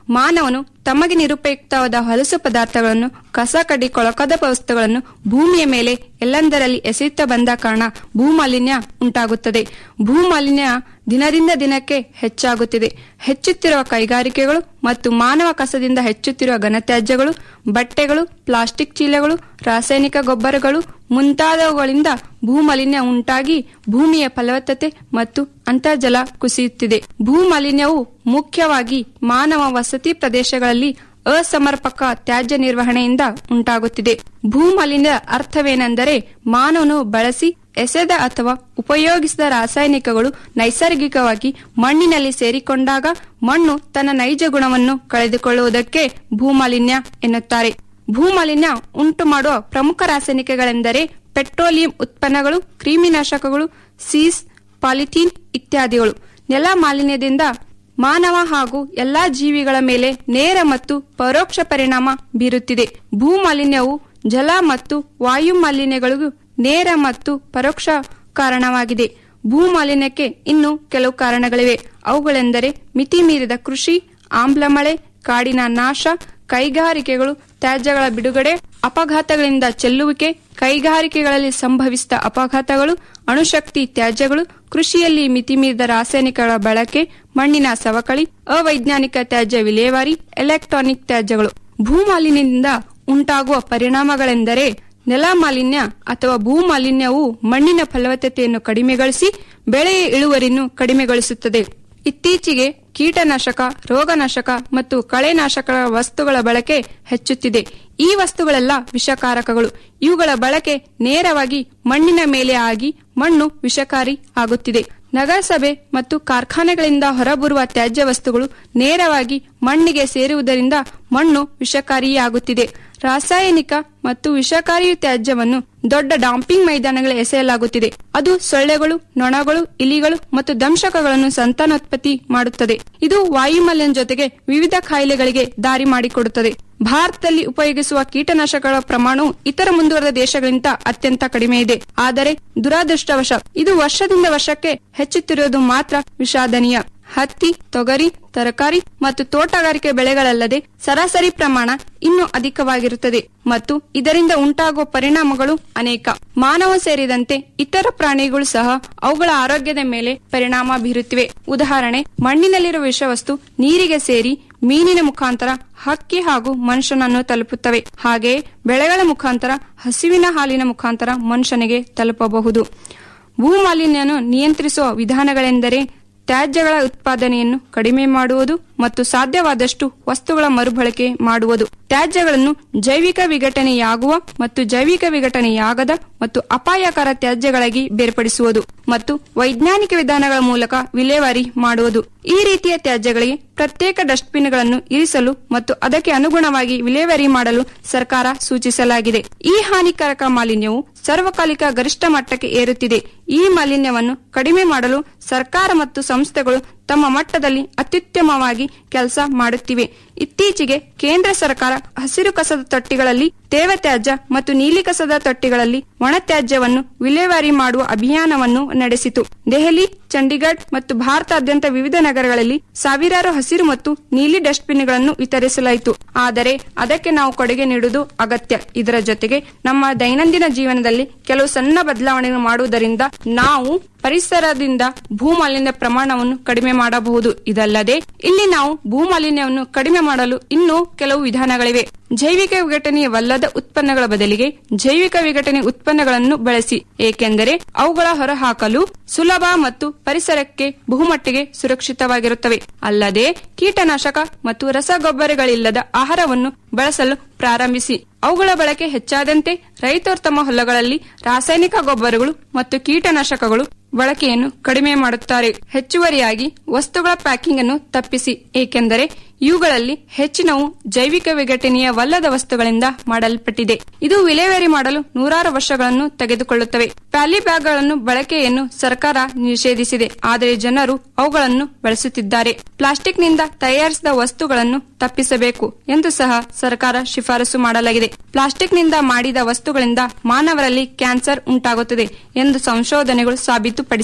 ಮಾನವನು ತಮಗೆ ನಿರುಪಯುಕ್ತವಾದ ಹೊಲಸು ಪದಾರ್ಥಗಳನ್ನು ಕಸ ಕಡ್ಡಿ ಕೊಳಕದ ವಸ್ತುಗಳನ್ನು ಭೂಮಿಯ ಮೇಲೆ ಎಲ್ಲೆಂದರಲ್ಲಿ ಎಸೆಯುತ್ತಾ ಬಂದ ಕಾರಣ ಭೂಮಾಲಿನ್ಯ ಉಂಟಾಗುತ್ತದೆ ಭೂಮಾಲಿನ್ಯ ದಿನದಿಂದ ದಿನಕ್ಕೆ ಹೆಚ್ಚಾಗುತ್ತಿದೆ ಹೆಚ್ಚುತ್ತಿರುವ ಕೈಗಾರಿಕೆಗಳು ಮತ್ತು ಮಾನವ ಕಸದಿಂದ ಹೆಚ್ಚುತ್ತಿರುವ ಘನತ್ಯಾಜ್ಯಗಳು ಬಟ್ಟೆಗಳು ಪ್ಲಾಸ್ಟಿಕ್ ಚೀಲಗಳು ರಾಸಾಯನಿಕ ಗೊಬ್ಬರಗಳು ಮುಂತಾದವುಗಳಿಂದ ಭೂಮಾಲಿನ್ಯ ಉಂಟಾಗಿ ಭೂಮಿಯ ಫಲವತ್ತತೆ ಮತ್ತು ಅಂತರ್ಜಲ ಕುಸಿಯುತ್ತಿದೆ ಭೂಮಾಲಿನ್ಯವು ಮುಖ್ಯವಾಗಿ ಮಾನವ ವಸತಿ ಪ್ರದೇಶಗಳಲ್ಲಿ ಅಸಮರ್ಪಕ ತ್ಯಾಜ್ಯ ನಿರ್ವಹಣೆಯಿಂದ ಉಂಟಾಗುತ್ತಿದೆ ಭೂಮಾಲಿನ್ಯ ಅರ್ಥವೇನೆಂದರೆ ಮಾನವನು ಬಳಸಿ ಎಸೆದ ಅಥವಾ ಉಪಯೋಗಿಸಿದ ರಾಸಾಯನಿಕಗಳು ನೈಸರ್ಗಿಕವಾಗಿ ಮಣ್ಣಿನಲ್ಲಿ ಸೇರಿಕೊಂಡಾಗ ಮಣ್ಣು ತನ್ನ ನೈಜ ಗುಣವನ್ನು ಕಳೆದುಕೊಳ್ಳುವುದಕ್ಕೆ ಭೂಮಾಲಿನ್ಯ ಎನ್ನುತ್ತಾರೆ ಭೂಮಾಲಿನ್ಯ ಉಂಟು ಮಾಡುವ ಪ್ರಮುಖ ರಾಸಾಯನಿಕಗಳೆಂದರೆ ಪೆಟ್ರೋಲಿಯಂ ಉತ್ಪನ್ನಗಳು ಕ್ರಿಮಿನಾಶಕಗಳು ಸೀಸ್ ಪಾಲಿಥೀನ್ ಇತ್ಯಾದಿಗಳು ನೆಲ ಮಾಲಿನ್ಯದಿಂದ ಮಾನವ ಹಾಗೂ ಎಲ್ಲಾ ಜೀವಿಗಳ ಮೇಲೆ ನೇರ ಮತ್ತು ಪರೋಕ್ಷ ಪರಿಣಾಮ ಬೀರುತ್ತಿದೆ ಭೂಮಾಲಿನ್ಯವು ಜಲ ಮತ್ತು ವಾಯು ಮಾಲಿನ್ಯಗಳಿಗೂ ನೇರ ಮತ್ತು ಪರೋಕ್ಷ ಕಾರಣವಾಗಿದೆ ಭೂಮಾಲಿನ್ಯಕ್ಕೆ ಇನ್ನು ಕೆಲವು ಕಾರಣಗಳಿವೆ ಅವುಗಳೆಂದರೆ ಮಿತಿ ಮೀರಿದ ಕೃಷಿ ಆಮ್ಲಮಳೆ ಕಾಡಿನ ನಾಶ ಕೈಗಾರಿಕೆಗಳು ತ್ಯಾಜ್ಯಗಳ ಬಿಡುಗಡೆ ಅಪಘಾತಗಳಿಂದ ಚೆಲ್ಲುವಿಕೆ ಕೈಗಾರಿಕೆಗಳಲ್ಲಿ ಸಂಭವಿಸಿದ ಅಪಘಾತಗಳು ಅಣುಶಕ್ತಿ ತ್ಯಾಜ್ಯಗಳು ಕೃಷಿಯಲ್ಲಿ ಮಿತಿಮೀರಿದ ರಾಸಾಯನಿಕಗಳ ಬಳಕೆ ಮಣ್ಣಿನ ಸವಕಳಿ ಅವೈಜ್ಞಾನಿಕ ತ್ಯಾಜ್ಯ ವಿಲೇವಾರಿ ಎಲೆಕ್ಟ್ರಾನಿಕ್ ತ್ಯಾಜ್ಯಗಳು ಭೂಮಾಲಿನ್ಯದಿಂದ ಉಂಟಾಗುವ ಪರಿಣಾಮಗಳೆಂದರೆ ನೆಲ ಮಾಲಿನ್ಯ ಅಥವಾ ಭೂಮಾಲಿನ್ಯವು ಮಣ್ಣಿನ ಫಲವತ್ತತೆಯನ್ನು ಕಡಿಮೆಗೊಳಿಸಿ ಬೆಳೆಯ ಇಳುವರಿಯನ್ನು ಕಡಿಮೆಗೊಳಿಸುತ್ತದೆ ಇತ್ತೀಚೆಗೆ ಕೀಟನಾಶಕ ರೋಗನಾಶಕ ಮತ್ತು ಕಳೆನಾಶಕ ವಸ್ತುಗಳ ಬಳಕೆ ಹೆಚ್ಚುತ್ತಿದೆ ಈ ವಸ್ತುಗಳೆಲ್ಲ ವಿಷಕಾರಕಗಳು ಇವುಗಳ ಬಳಕೆ ನೇರವಾಗಿ ಮಣ್ಣಿನ ಮೇಲೆ ಆಗಿ ಮಣ್ಣು ವಿಷಕಾರಿ ಆಗುತ್ತಿದೆ ನಗರಸಭೆ ಮತ್ತು ಕಾರ್ಖಾನೆಗಳಿಂದ ಹೊರಬರುವ ತ್ಯಾಜ್ಯ ವಸ್ತುಗಳು ನೇರವಾಗಿ ಮಣ್ಣಿಗೆ ಸೇರುವುದರಿಂದ ಮಣ್ಣು ವಿಷಕಾರಿಯಾಗುತ್ತಿದೆ ರಾಸಾಯನಿಕ ಮತ್ತು ವಿಷಕಾರಿ ತ್ಯಾಜ್ಯವನ್ನು ದೊಡ್ಡ ಡಾಂಪಿಂಗ್ ಮೈದಾನಗಳ ಎಸೆಯಲಾಗುತ್ತಿದೆ ಅದು ಸೊಳ್ಳೆಗಳು ನೊಣಗಳು ಇಲಿಗಳು ಮತ್ತು ದಂಶಕಗಳನ್ನು ಸಂತಾನೋತ್ಪತ್ತಿ ಮಾಡುತ್ತದೆ ಇದು ವಾಯುಮಾಲಿನ್ಯ ಜೊತೆಗೆ ವಿವಿಧ ಕಾಯಿಲೆಗಳಿಗೆ ದಾರಿ ಮಾಡಿಕೊಡುತ್ತದೆ ಭಾರತದಲ್ಲಿ ಉಪಯೋಗಿಸುವ ಕೀಟನಾಶಕಗಳ ಪ್ರಮಾಣವು ಇತರ ಮುಂದುವರೆದ ದೇಶಗಳಿಗಿಂತ ಅತ್ಯಂತ ಕಡಿಮೆ ಇದೆ ಆದರೆ ದುರಾದೃಷ್ಟವಶ ಇದು ವರ್ಷದಿಂದ ವರ್ಷಕ್ಕೆ ಹೆಚ್ಚುತ್ತಿರುವುದು ಮಾತ್ರ ವಿಷಾದನೀಯ ಹತ್ತಿ ತೊಗರಿ ತರಕಾರಿ ಮತ್ತು ತೋಟಗಾರಿಕೆ ಬೆಳೆಗಳಲ್ಲದೆ ಸರಾಸರಿ ಪ್ರಮಾಣ ಇನ್ನೂ ಅಧಿಕವಾಗಿರುತ್ತದೆ ಮತ್ತು ಇದರಿಂದ ಉಂಟಾಗುವ ಪರಿಣಾಮಗಳು ಅನೇಕ ಮಾನವ ಸೇರಿದಂತೆ ಇತರ ಪ್ರಾಣಿಗಳು ಸಹ ಅವುಗಳ ಆರೋಗ್ಯದ ಮೇಲೆ ಪರಿಣಾಮ ಬೀರುತ್ತಿವೆ ಉದಾಹರಣೆ ಮಣ್ಣಿನಲ್ಲಿರುವ ವಿಷವಸ್ತು ನೀರಿಗೆ ಸೇರಿ ಮೀನಿನ ಮುಖಾಂತರ ಹಕ್ಕಿ ಹಾಗೂ ಮನುಷ್ಯನನ್ನು ತಲುಪುತ್ತವೆ ಹಾಗೆಯೇ ಬೆಳೆಗಳ ಮುಖಾಂತರ ಹಸಿವಿನ ಹಾಲಿನ ಮುಖಾಂತರ ಮನುಷ್ಯನಿಗೆ ತಲುಪಬಹುದು ಭೂಮಾಲಿನ್ಯವನ್ನು ನಿಯಂತ್ರಿಸುವ ವಿಧಾನಗಳೆಂದರೆ ತ್ಯಾಜ್ಯಗಳ ಉತ್ಪಾದನೆಯನ್ನು ಕಡಿಮೆ ಮಾಡುವುದು ಮತ್ತು ಸಾಧ್ಯವಾದಷ್ಟು ವಸ್ತುಗಳ ಮರುಬಳಕೆ ಮಾಡುವುದು ತ್ಯಾಜ್ಯಗಳನ್ನು ಜೈವಿಕ ವಿಘಟನೆಯಾಗುವ ಮತ್ತು ಜೈವಿಕ ವಿಘಟನೆಯಾಗದ ಮತ್ತು ಅಪಾಯಕರ ತ್ಯಾಜ್ಯಗಳಾಗಿ ಬೇರ್ಪಡಿಸುವುದು ಮತ್ತು ವೈಜ್ಞಾನಿಕ ವಿಧಾನಗಳ ಮೂಲಕ ವಿಲೇವಾರಿ ಮಾಡುವುದು ಈ ರೀತಿಯ ತ್ಯಾಜ್ಯಗಳಿಗೆ ಪ್ರತ್ಯೇಕ ಡಸ್ಟ್ಬಿನ್ಗಳನ್ನು ಇರಿಸಲು ಮತ್ತು ಅದಕ್ಕೆ ಅನುಗುಣವಾಗಿ ವಿಲೇವಾರಿ ಮಾಡಲು ಸರ್ಕಾರ ಸೂಚಿಸಲಾಗಿದೆ ಈ ಹಾನಿಕಾರಕ ಮಾಲಿನ್ಯವು ಸಾರ್ವಕಾಲಿಕ ಗರಿಷ್ಠ ಮಟ್ಟಕ್ಕೆ ಏರುತ್ತಿದೆ ಈ ಮಾಲಿನ್ಯವನ್ನು ಕಡಿಮೆ ಮಾಡಲು ಸರ್ಕಾರ ಮತ್ತು ಸಂಸ್ಥೆಗಳು ತಮ್ಮ ಮಟ್ಟದಲ್ಲಿ ಅತ್ಯುತ್ತಮವಾಗಿ ಕೆಲಸ ಮಾಡುತ್ತಿವೆ ಇತ್ತೀಚೆಗೆ ಕೇಂದ್ರ ಸರ್ಕಾರ ಹಸಿರು ಕಸದ ತೊಟ್ಟಿಗಳಲ್ಲಿ ತೇವ ತ್ಯಾಜ್ಯ ಮತ್ತು ನೀಲಿ ಕಸದ ತೊಟ್ಟಿಗಳಲ್ಲಿ ಒಣ ತ್ಯಾಜ್ಯವನ್ನು ವಿಲೇವಾರಿ ಮಾಡುವ ಅಭಿಯಾನವನ್ನು ನಡೆಸಿತು ದೆಹಲಿ ಚಂಡೀಗಢ ಮತ್ತು ಭಾರತಾದ್ಯಂತ ವಿವಿಧ ನಗರಗಳಲ್ಲಿ ಸಾವಿರಾರು ಹಸಿರು ಮತ್ತು ನೀಲಿ ಡಸ್ಟ್ಬಿನ್ಗಳನ್ನು ವಿತರಿಸಲಾಯಿತು ಆದರೆ ಅದಕ್ಕೆ ನಾವು ಕೊಡುಗೆ ನೀಡುವುದು ಅಗತ್ಯ ಇದರ ಜೊತೆಗೆ ನಮ್ಮ ದೈನಂದಿನ ಜೀವನದಲ್ಲಿ ಕೆಲವು ಸಣ್ಣ ಬದಲಾವಣೆಗಳು ಮಾಡುವುದರಿಂದ ನಾವು ಪರಿಸರದಿಂದ ಭೂಮಾಲಿನ್ಯ ಪ್ರಮಾಣವನ್ನು ಕಡಿಮೆ ಮಾಡಬಹುದು ಇದಲ್ಲದೆ ಇಲ್ಲಿ ನಾವು ಭೂಮಾಲಿನ್ಯವನ್ನು ಕಡಿಮೆ ಮಾಡಲು ಇನ್ನೂ ಕೆಲವು ವಿಧಾನಗಳಿವೆ ಜೈವಿಕ ವಿಘಟನೆಯವಲ್ಲದ ಉತ್ಪನ್ನಗಳ ಬದಲಿಗೆ ಜೈವಿಕ ವಿಘಟನೆ ಉತ್ಪನ್ನಗಳನ್ನು ಬಳಸಿ ಏಕೆಂದರೆ ಅವುಗಳ ಹೊರಹಾಕಲು ಸುಲಭ ಮತ್ತು ಪರಿಸರಕ್ಕೆ ಬಹುಮಟ್ಟಿಗೆ ಸುರಕ್ಷಿತವಾಗಿರುತ್ತವೆ ಅಲ್ಲದೆ ಕೀಟನಾಶಕ ಮತ್ತು ರಸಗೊಬ್ಬರಗಳಿಲ್ಲದ ಆಹಾರವನ್ನು ಬಳಸಲು ಪ್ರಾರಂಭಿಸಿ ಅವುಗಳ ಬಳಕೆ ಹೆಚ್ಚಾದಂತೆ ರೈತರು ತಮ್ಮ ಹೊಲಗಳಲ್ಲಿ ರಾಸಾಯನಿಕ ಗೊಬ್ಬರಗಳು ಮತ್ತು ಕೀಟನಾಶಕಗಳು ಬಳಕೆಯನ್ನು ಕಡಿಮೆ ಮಾಡುತ್ತಾರೆ ಹೆಚ್ಚುವರಿಯಾಗಿ ವಸ್ತುಗಳ ಪ್ಯಾಕಿಂಗ್ ಅನ್ನು ತಪ್ಪಿಸಿ ಏಕೆಂದರೆ ಇವುಗಳಲ್ಲಿ ಹೆಚ್ಚಿನವು ಜೈವಿಕ ವಿಘಟನೀಯವಲ್ಲದ ವಸ್ತುಗಳಿಂದ ಮಾಡಲ್ಪಟ್ಟಿದೆ ಇದು ವಿಲೇವಾರಿ ಮಾಡಲು ನೂರಾರು ವರ್ಷಗಳನ್ನು ತೆಗೆದುಕೊಳ್ಳುತ್ತವೆ ಪ್ಯಾಲಿ ಬ್ಯಾಗ್ಗಳನ್ನು ಬಳಕೆಯನ್ನು ಸರ್ಕಾರ ನಿಷೇಧಿಸಿದೆ ಆದರೆ ಜನರು ಅವುಗಳನ್ನು ಬಳಸುತ್ತಿದ್ದಾರೆ ಪ್ಲಾಸ್ಟಿಕ್ನಿಂದ ತಯಾರಿಸಿದ ವಸ್ತುಗಳನ್ನು ತಪ್ಪಿಸಬೇಕು ಎಂದು ಸಹ ಸರ್ಕಾರ ಶಿಫಾರಸು ಮಾಡಲಾಗಿದೆ ಪ್ಲಾಸ್ಟಿಕ್ನಿಂದ ಮಾಡಿದ ವಸ್ತುಗಳಿಂದ ಮಾನವರಲ್ಲಿ ಕ್ಯಾನ್ಸರ್ ಉಂಟಾಗುತ್ತದೆ ಎಂದು ಸಂಶೋಧನೆಗಳು ಸಾಬೀತುಪಡಿಸಿವೆ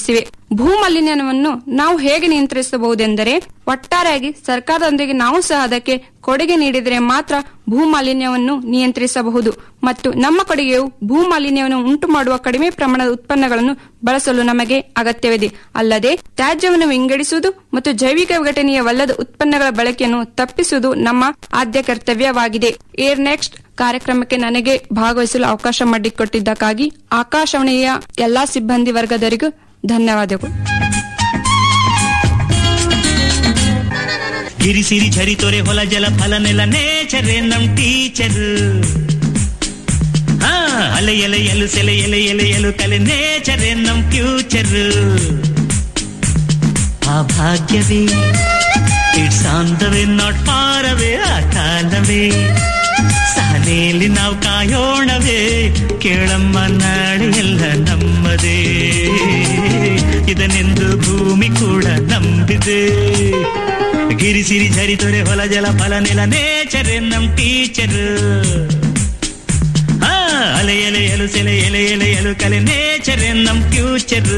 ಭೂ ಮಾಲಿನ್ಯವನ್ನು ನಾವು ಹೇಗೆ ನಿಯಂತ್ರಿಸಬಹುದೆಂದರೆ ಒಟ್ಟಾರೆಯಾಗಿ ಸರ್ಕಾರದೊಂದಿಗೆ ನಾವು ಸಹ ಅದಕ್ಕೆ ಕೊಡುಗೆ ನೀಡಿದರೆ ಮಾತ್ರ ಭೂ ಮಾಲಿನ್ಯವನ್ನು ನಿಯಂತ್ರಿಸಬಹುದು ಮತ್ತು ನಮ್ಮ ಕೊಡುಗೆಯು ಭೂ ಮಾಲಿನ್ಯವನ್ನು ಉಂಟು ಮಾಡುವ ಕಡಿಮೆ ಪ್ರಮಾಣದ ಉತ್ಪನ್ನಗಳನ್ನು ಬಳಸಲು ನಮಗೆ ಅಗತ್ಯವಿದೆ ಅಲ್ಲದೆ ತ್ಯಾಜ್ಯವನ್ನು ವಿಂಗಡಿಸುವುದು ಮತ್ತು ಜೈವಿಕ ವಿಘಟನೀಯವಲ್ಲದ ಉತ್ಪನ್ನಗಳ ಬಳಕೆಯನ್ನು ತಪ್ಪಿಸುವುದು ನಮ್ಮ ಆದ್ಯ ಕರ್ತವ್ಯವಾಗಿದೆ ಏರ್ ನೆಕ್ಸ್ಟ್ ಕಾರ್ಯಕ್ರಮಕ್ಕೆ ನನಗೆ ಭಾಗವಹಿಸಲು ಅವಕಾಶ ಮಾಡಿಕೊಟ್ಟಿದ್ದಕ್ಕಾಗಿ ಆಕಾಶವಾಣಿಯ ಎಲ್ಲಾ ಸಿಬ್ಬಂದಿ ವರ್ಗದವರಿಗೂ ಧನ್ಯವಾದಗಳು ಗಿರಿ ಸಿರಿ ಝರಿ ತೊರೆ ಹೊಲ ಜಲ ಫಲ ನೆಲ ನೇಚರೇ ನಮ್ ಟೀಚರ್ ಹಾ ಅಲೆ ಎಲೆ ಎಲು ಸೆಲೆ ಎಲೆ ಎಲೆ ಎಲು ಕಲೆ ನೇಚರೇ ನಮ್ ಫ್ಯೂಚರ್ ಆ ಭಾಗ್ಯವೇ it's on the way not far away ಆ ಕಾಲವೇ ಸಹನೆಯಲ್ಲಿ ನಾವು ಕಾಯೋಣವೇ ಕೇಳಮ್ಮ ನಾಳೆ ಎಲ್ಲ ನಮ್ಮದೇ ಇದನೆಂದು ಭೂಮಿ ಕೂಡ ನಂಬಿದೆ ಗಿರಿ ಸಿರಿ ಝರಿ ತೊರೆ ಹೊಲ ಜಲ ಫಲ ನೆಲ ನೇಚರ್ ನಮ್ ಟೀಚರ್ ಹಾ ಅಲೆ ಎಲೆ ಎಲು ಸೆಲೆ ಎಲೆ ಎಲೆ ಎಲು ಕಲೆ ನೇಚರ್ ನಮ್ ಫ್ಯೂಚರ್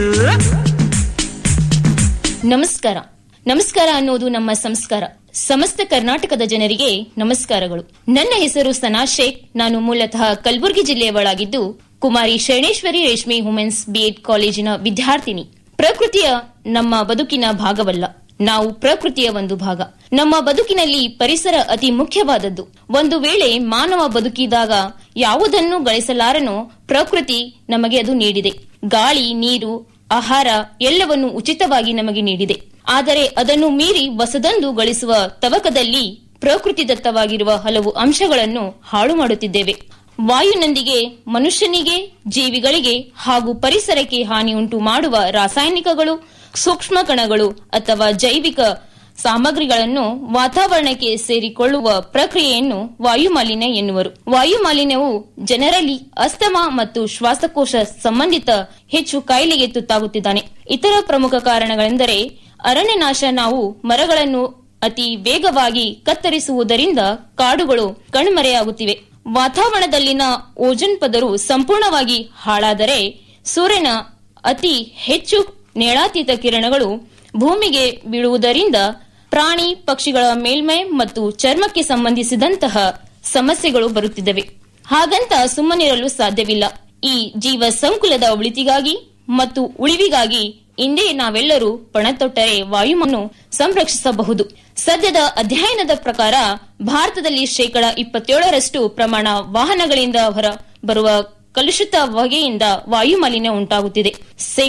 ನಮಸ್ಕಾರ ನಮಸ್ಕಾರ ಅನ್ನೋದು ನಮ್ಮ ಸಂಸ್ಕಾರ ಸಮಸ್ತ ಕರ್ನಾಟಕದ ಜನರಿಗೆ ನಮಸ್ಕಾರಗಳು ನನ್ನ ಹೆಸರು ಸನಾ ಶೇಖ್ ನಾನು ಮೂಲತಃ ಕಲಬುರಗಿ ಜಿಲ್ಲೆಯವಳಾಗಿದ್ದು ಕುಮಾರಿ ಶರಣೇಶ್ವರಿ ರೇಷ್ಮೆ ವುಮೆನ್ಸ್ ಬಿಎಡ್ ಕಾಲೇಜಿನ ವಿದ್ಯಾರ್ಥಿನಿ ಪ್ರಕೃತಿಯ ನಮ್ಮ ಬದುಕಿನ ಭಾಗವಲ್ಲ ನಾವು ಪ್ರಕೃತಿಯ ಒಂದು ಭಾಗ ನಮ್ಮ ಬದುಕಿನಲ್ಲಿ ಪರಿಸರ ಅತಿ ಮುಖ್ಯವಾದದ್ದು ಒಂದು ವೇಳೆ ಮಾನವ ಬದುಕಿದಾಗ ಯಾವುದನ್ನು ಗಳಿಸಲಾರನೋ ಪ್ರಕೃತಿ ನಮಗೆ ಅದು ನೀಡಿದೆ ಗಾಳಿ ನೀರು ಆಹಾರ ಎಲ್ಲವನ್ನು ಉಚಿತವಾಗಿ ನಮಗೆ ನೀಡಿದೆ ಆದರೆ ಅದನ್ನು ಮೀರಿ ಹೊಸದೊಂದು ಗಳಿಸುವ ತವಕದಲ್ಲಿ ಪ್ರಕೃತಿದತ್ತವಾಗಿರುವ ಹಲವು ಅಂಶಗಳನ್ನು ಹಾಳು ಮಾಡುತ್ತಿದ್ದೇವೆ ವಾಯುನೊಂದಿಗೆ ಮನುಷ್ಯನಿಗೆ ಜೀವಿಗಳಿಗೆ ಹಾಗೂ ಪರಿಸರಕ್ಕೆ ಹಾನಿ ಉಂಟು ಮಾಡುವ ರಾಸಾಯನಿಕಗಳು ಸೂಕ್ಷ್ಮ ಕಣಗಳು ಅಥವಾ ಜೈವಿಕ ಸಾಮಗ್ರಿಗಳನ್ನು ವಾತಾವರಣಕ್ಕೆ ಸೇರಿಕೊಳ್ಳುವ ಪ್ರಕ್ರಿಯೆಯನ್ನು ವಾಯುಮಾಲಿನ್ಯ ಎನ್ನುವರು ವಾಯುಮಾಲಿನ್ಯವು ಜನರಲ್ಲಿ ಅಸ್ತಮಾ ಮತ್ತು ಶ್ವಾಸಕೋಶ ಸಂಬಂಧಿತ ಹೆಚ್ಚು ಕಾಯಿಲೆಗೆ ತುತ್ತಾಗುತ್ತಿದ್ದಾನೆ ಇತರ ಪ್ರಮುಖ ಕಾರಣಗಳೆಂದರೆ ಅರಣ್ಯನಾಶ ನಾವು ಮರಗಳನ್ನು ಅತಿ ವೇಗವಾಗಿ ಕತ್ತರಿಸುವುದರಿಂದ ಕಾಡುಗಳು ಕಣ್ಮರೆಯಾಗುತ್ತಿವೆ ವಾತಾವರಣದಲ್ಲಿನ ಓಜನ್ ಪದರು ಸಂಪೂರ್ಣವಾಗಿ ಹಾಳಾದರೆ ಸೂರ್ಯನ ಅತಿ ಹೆಚ್ಚು ನೇಳಾತೀತ ಕಿರಣಗಳು ಭೂಮಿಗೆ ಬೀಳುವುದರಿಂದ ಪ್ರಾಣಿ ಪಕ್ಷಿಗಳ ಮೇಲ್ಮೈ ಮತ್ತು ಚರ್ಮಕ್ಕೆ ಸಂಬಂಧಿಸಿದಂತಹ ಸಮಸ್ಯೆಗಳು ಬರುತ್ತಿದ್ದವೆ ಹಾಗಂತ ಸುಮ್ಮನಿರಲು ಸಾಧ್ಯವಿಲ್ಲ ಈ ಜೀವ ಸಂಕುಲದ ಉಳಿತಿಗಾಗಿ ಮತ್ತು ಉಳಿವಿಗಾಗಿ ಇಂದೇ ನಾವೆಲ್ಲರೂ ಪಣತೊಟ್ಟರೆ ವಾಯುವನ್ನು ಸಂರಕ್ಷಿಸಬಹುದು ಸದ್ಯದ ಅಧ್ಯಯನದ ಪ್ರಕಾರ ಭಾರತದಲ್ಲಿ ಶೇಕಡ ಇಪ್ಪತ್ತೇಳರಷ್ಟು ಪ್ರಮಾಣ ವಾಹನಗಳಿಂದ ಹೊರ ಬರುವ ಕಲುಷಿತ ಹೊಗೆಯಿಂದ ವಾಯುಮಾಲಿನ್ಯ ಉಂಟಾಗುತ್ತಿದೆ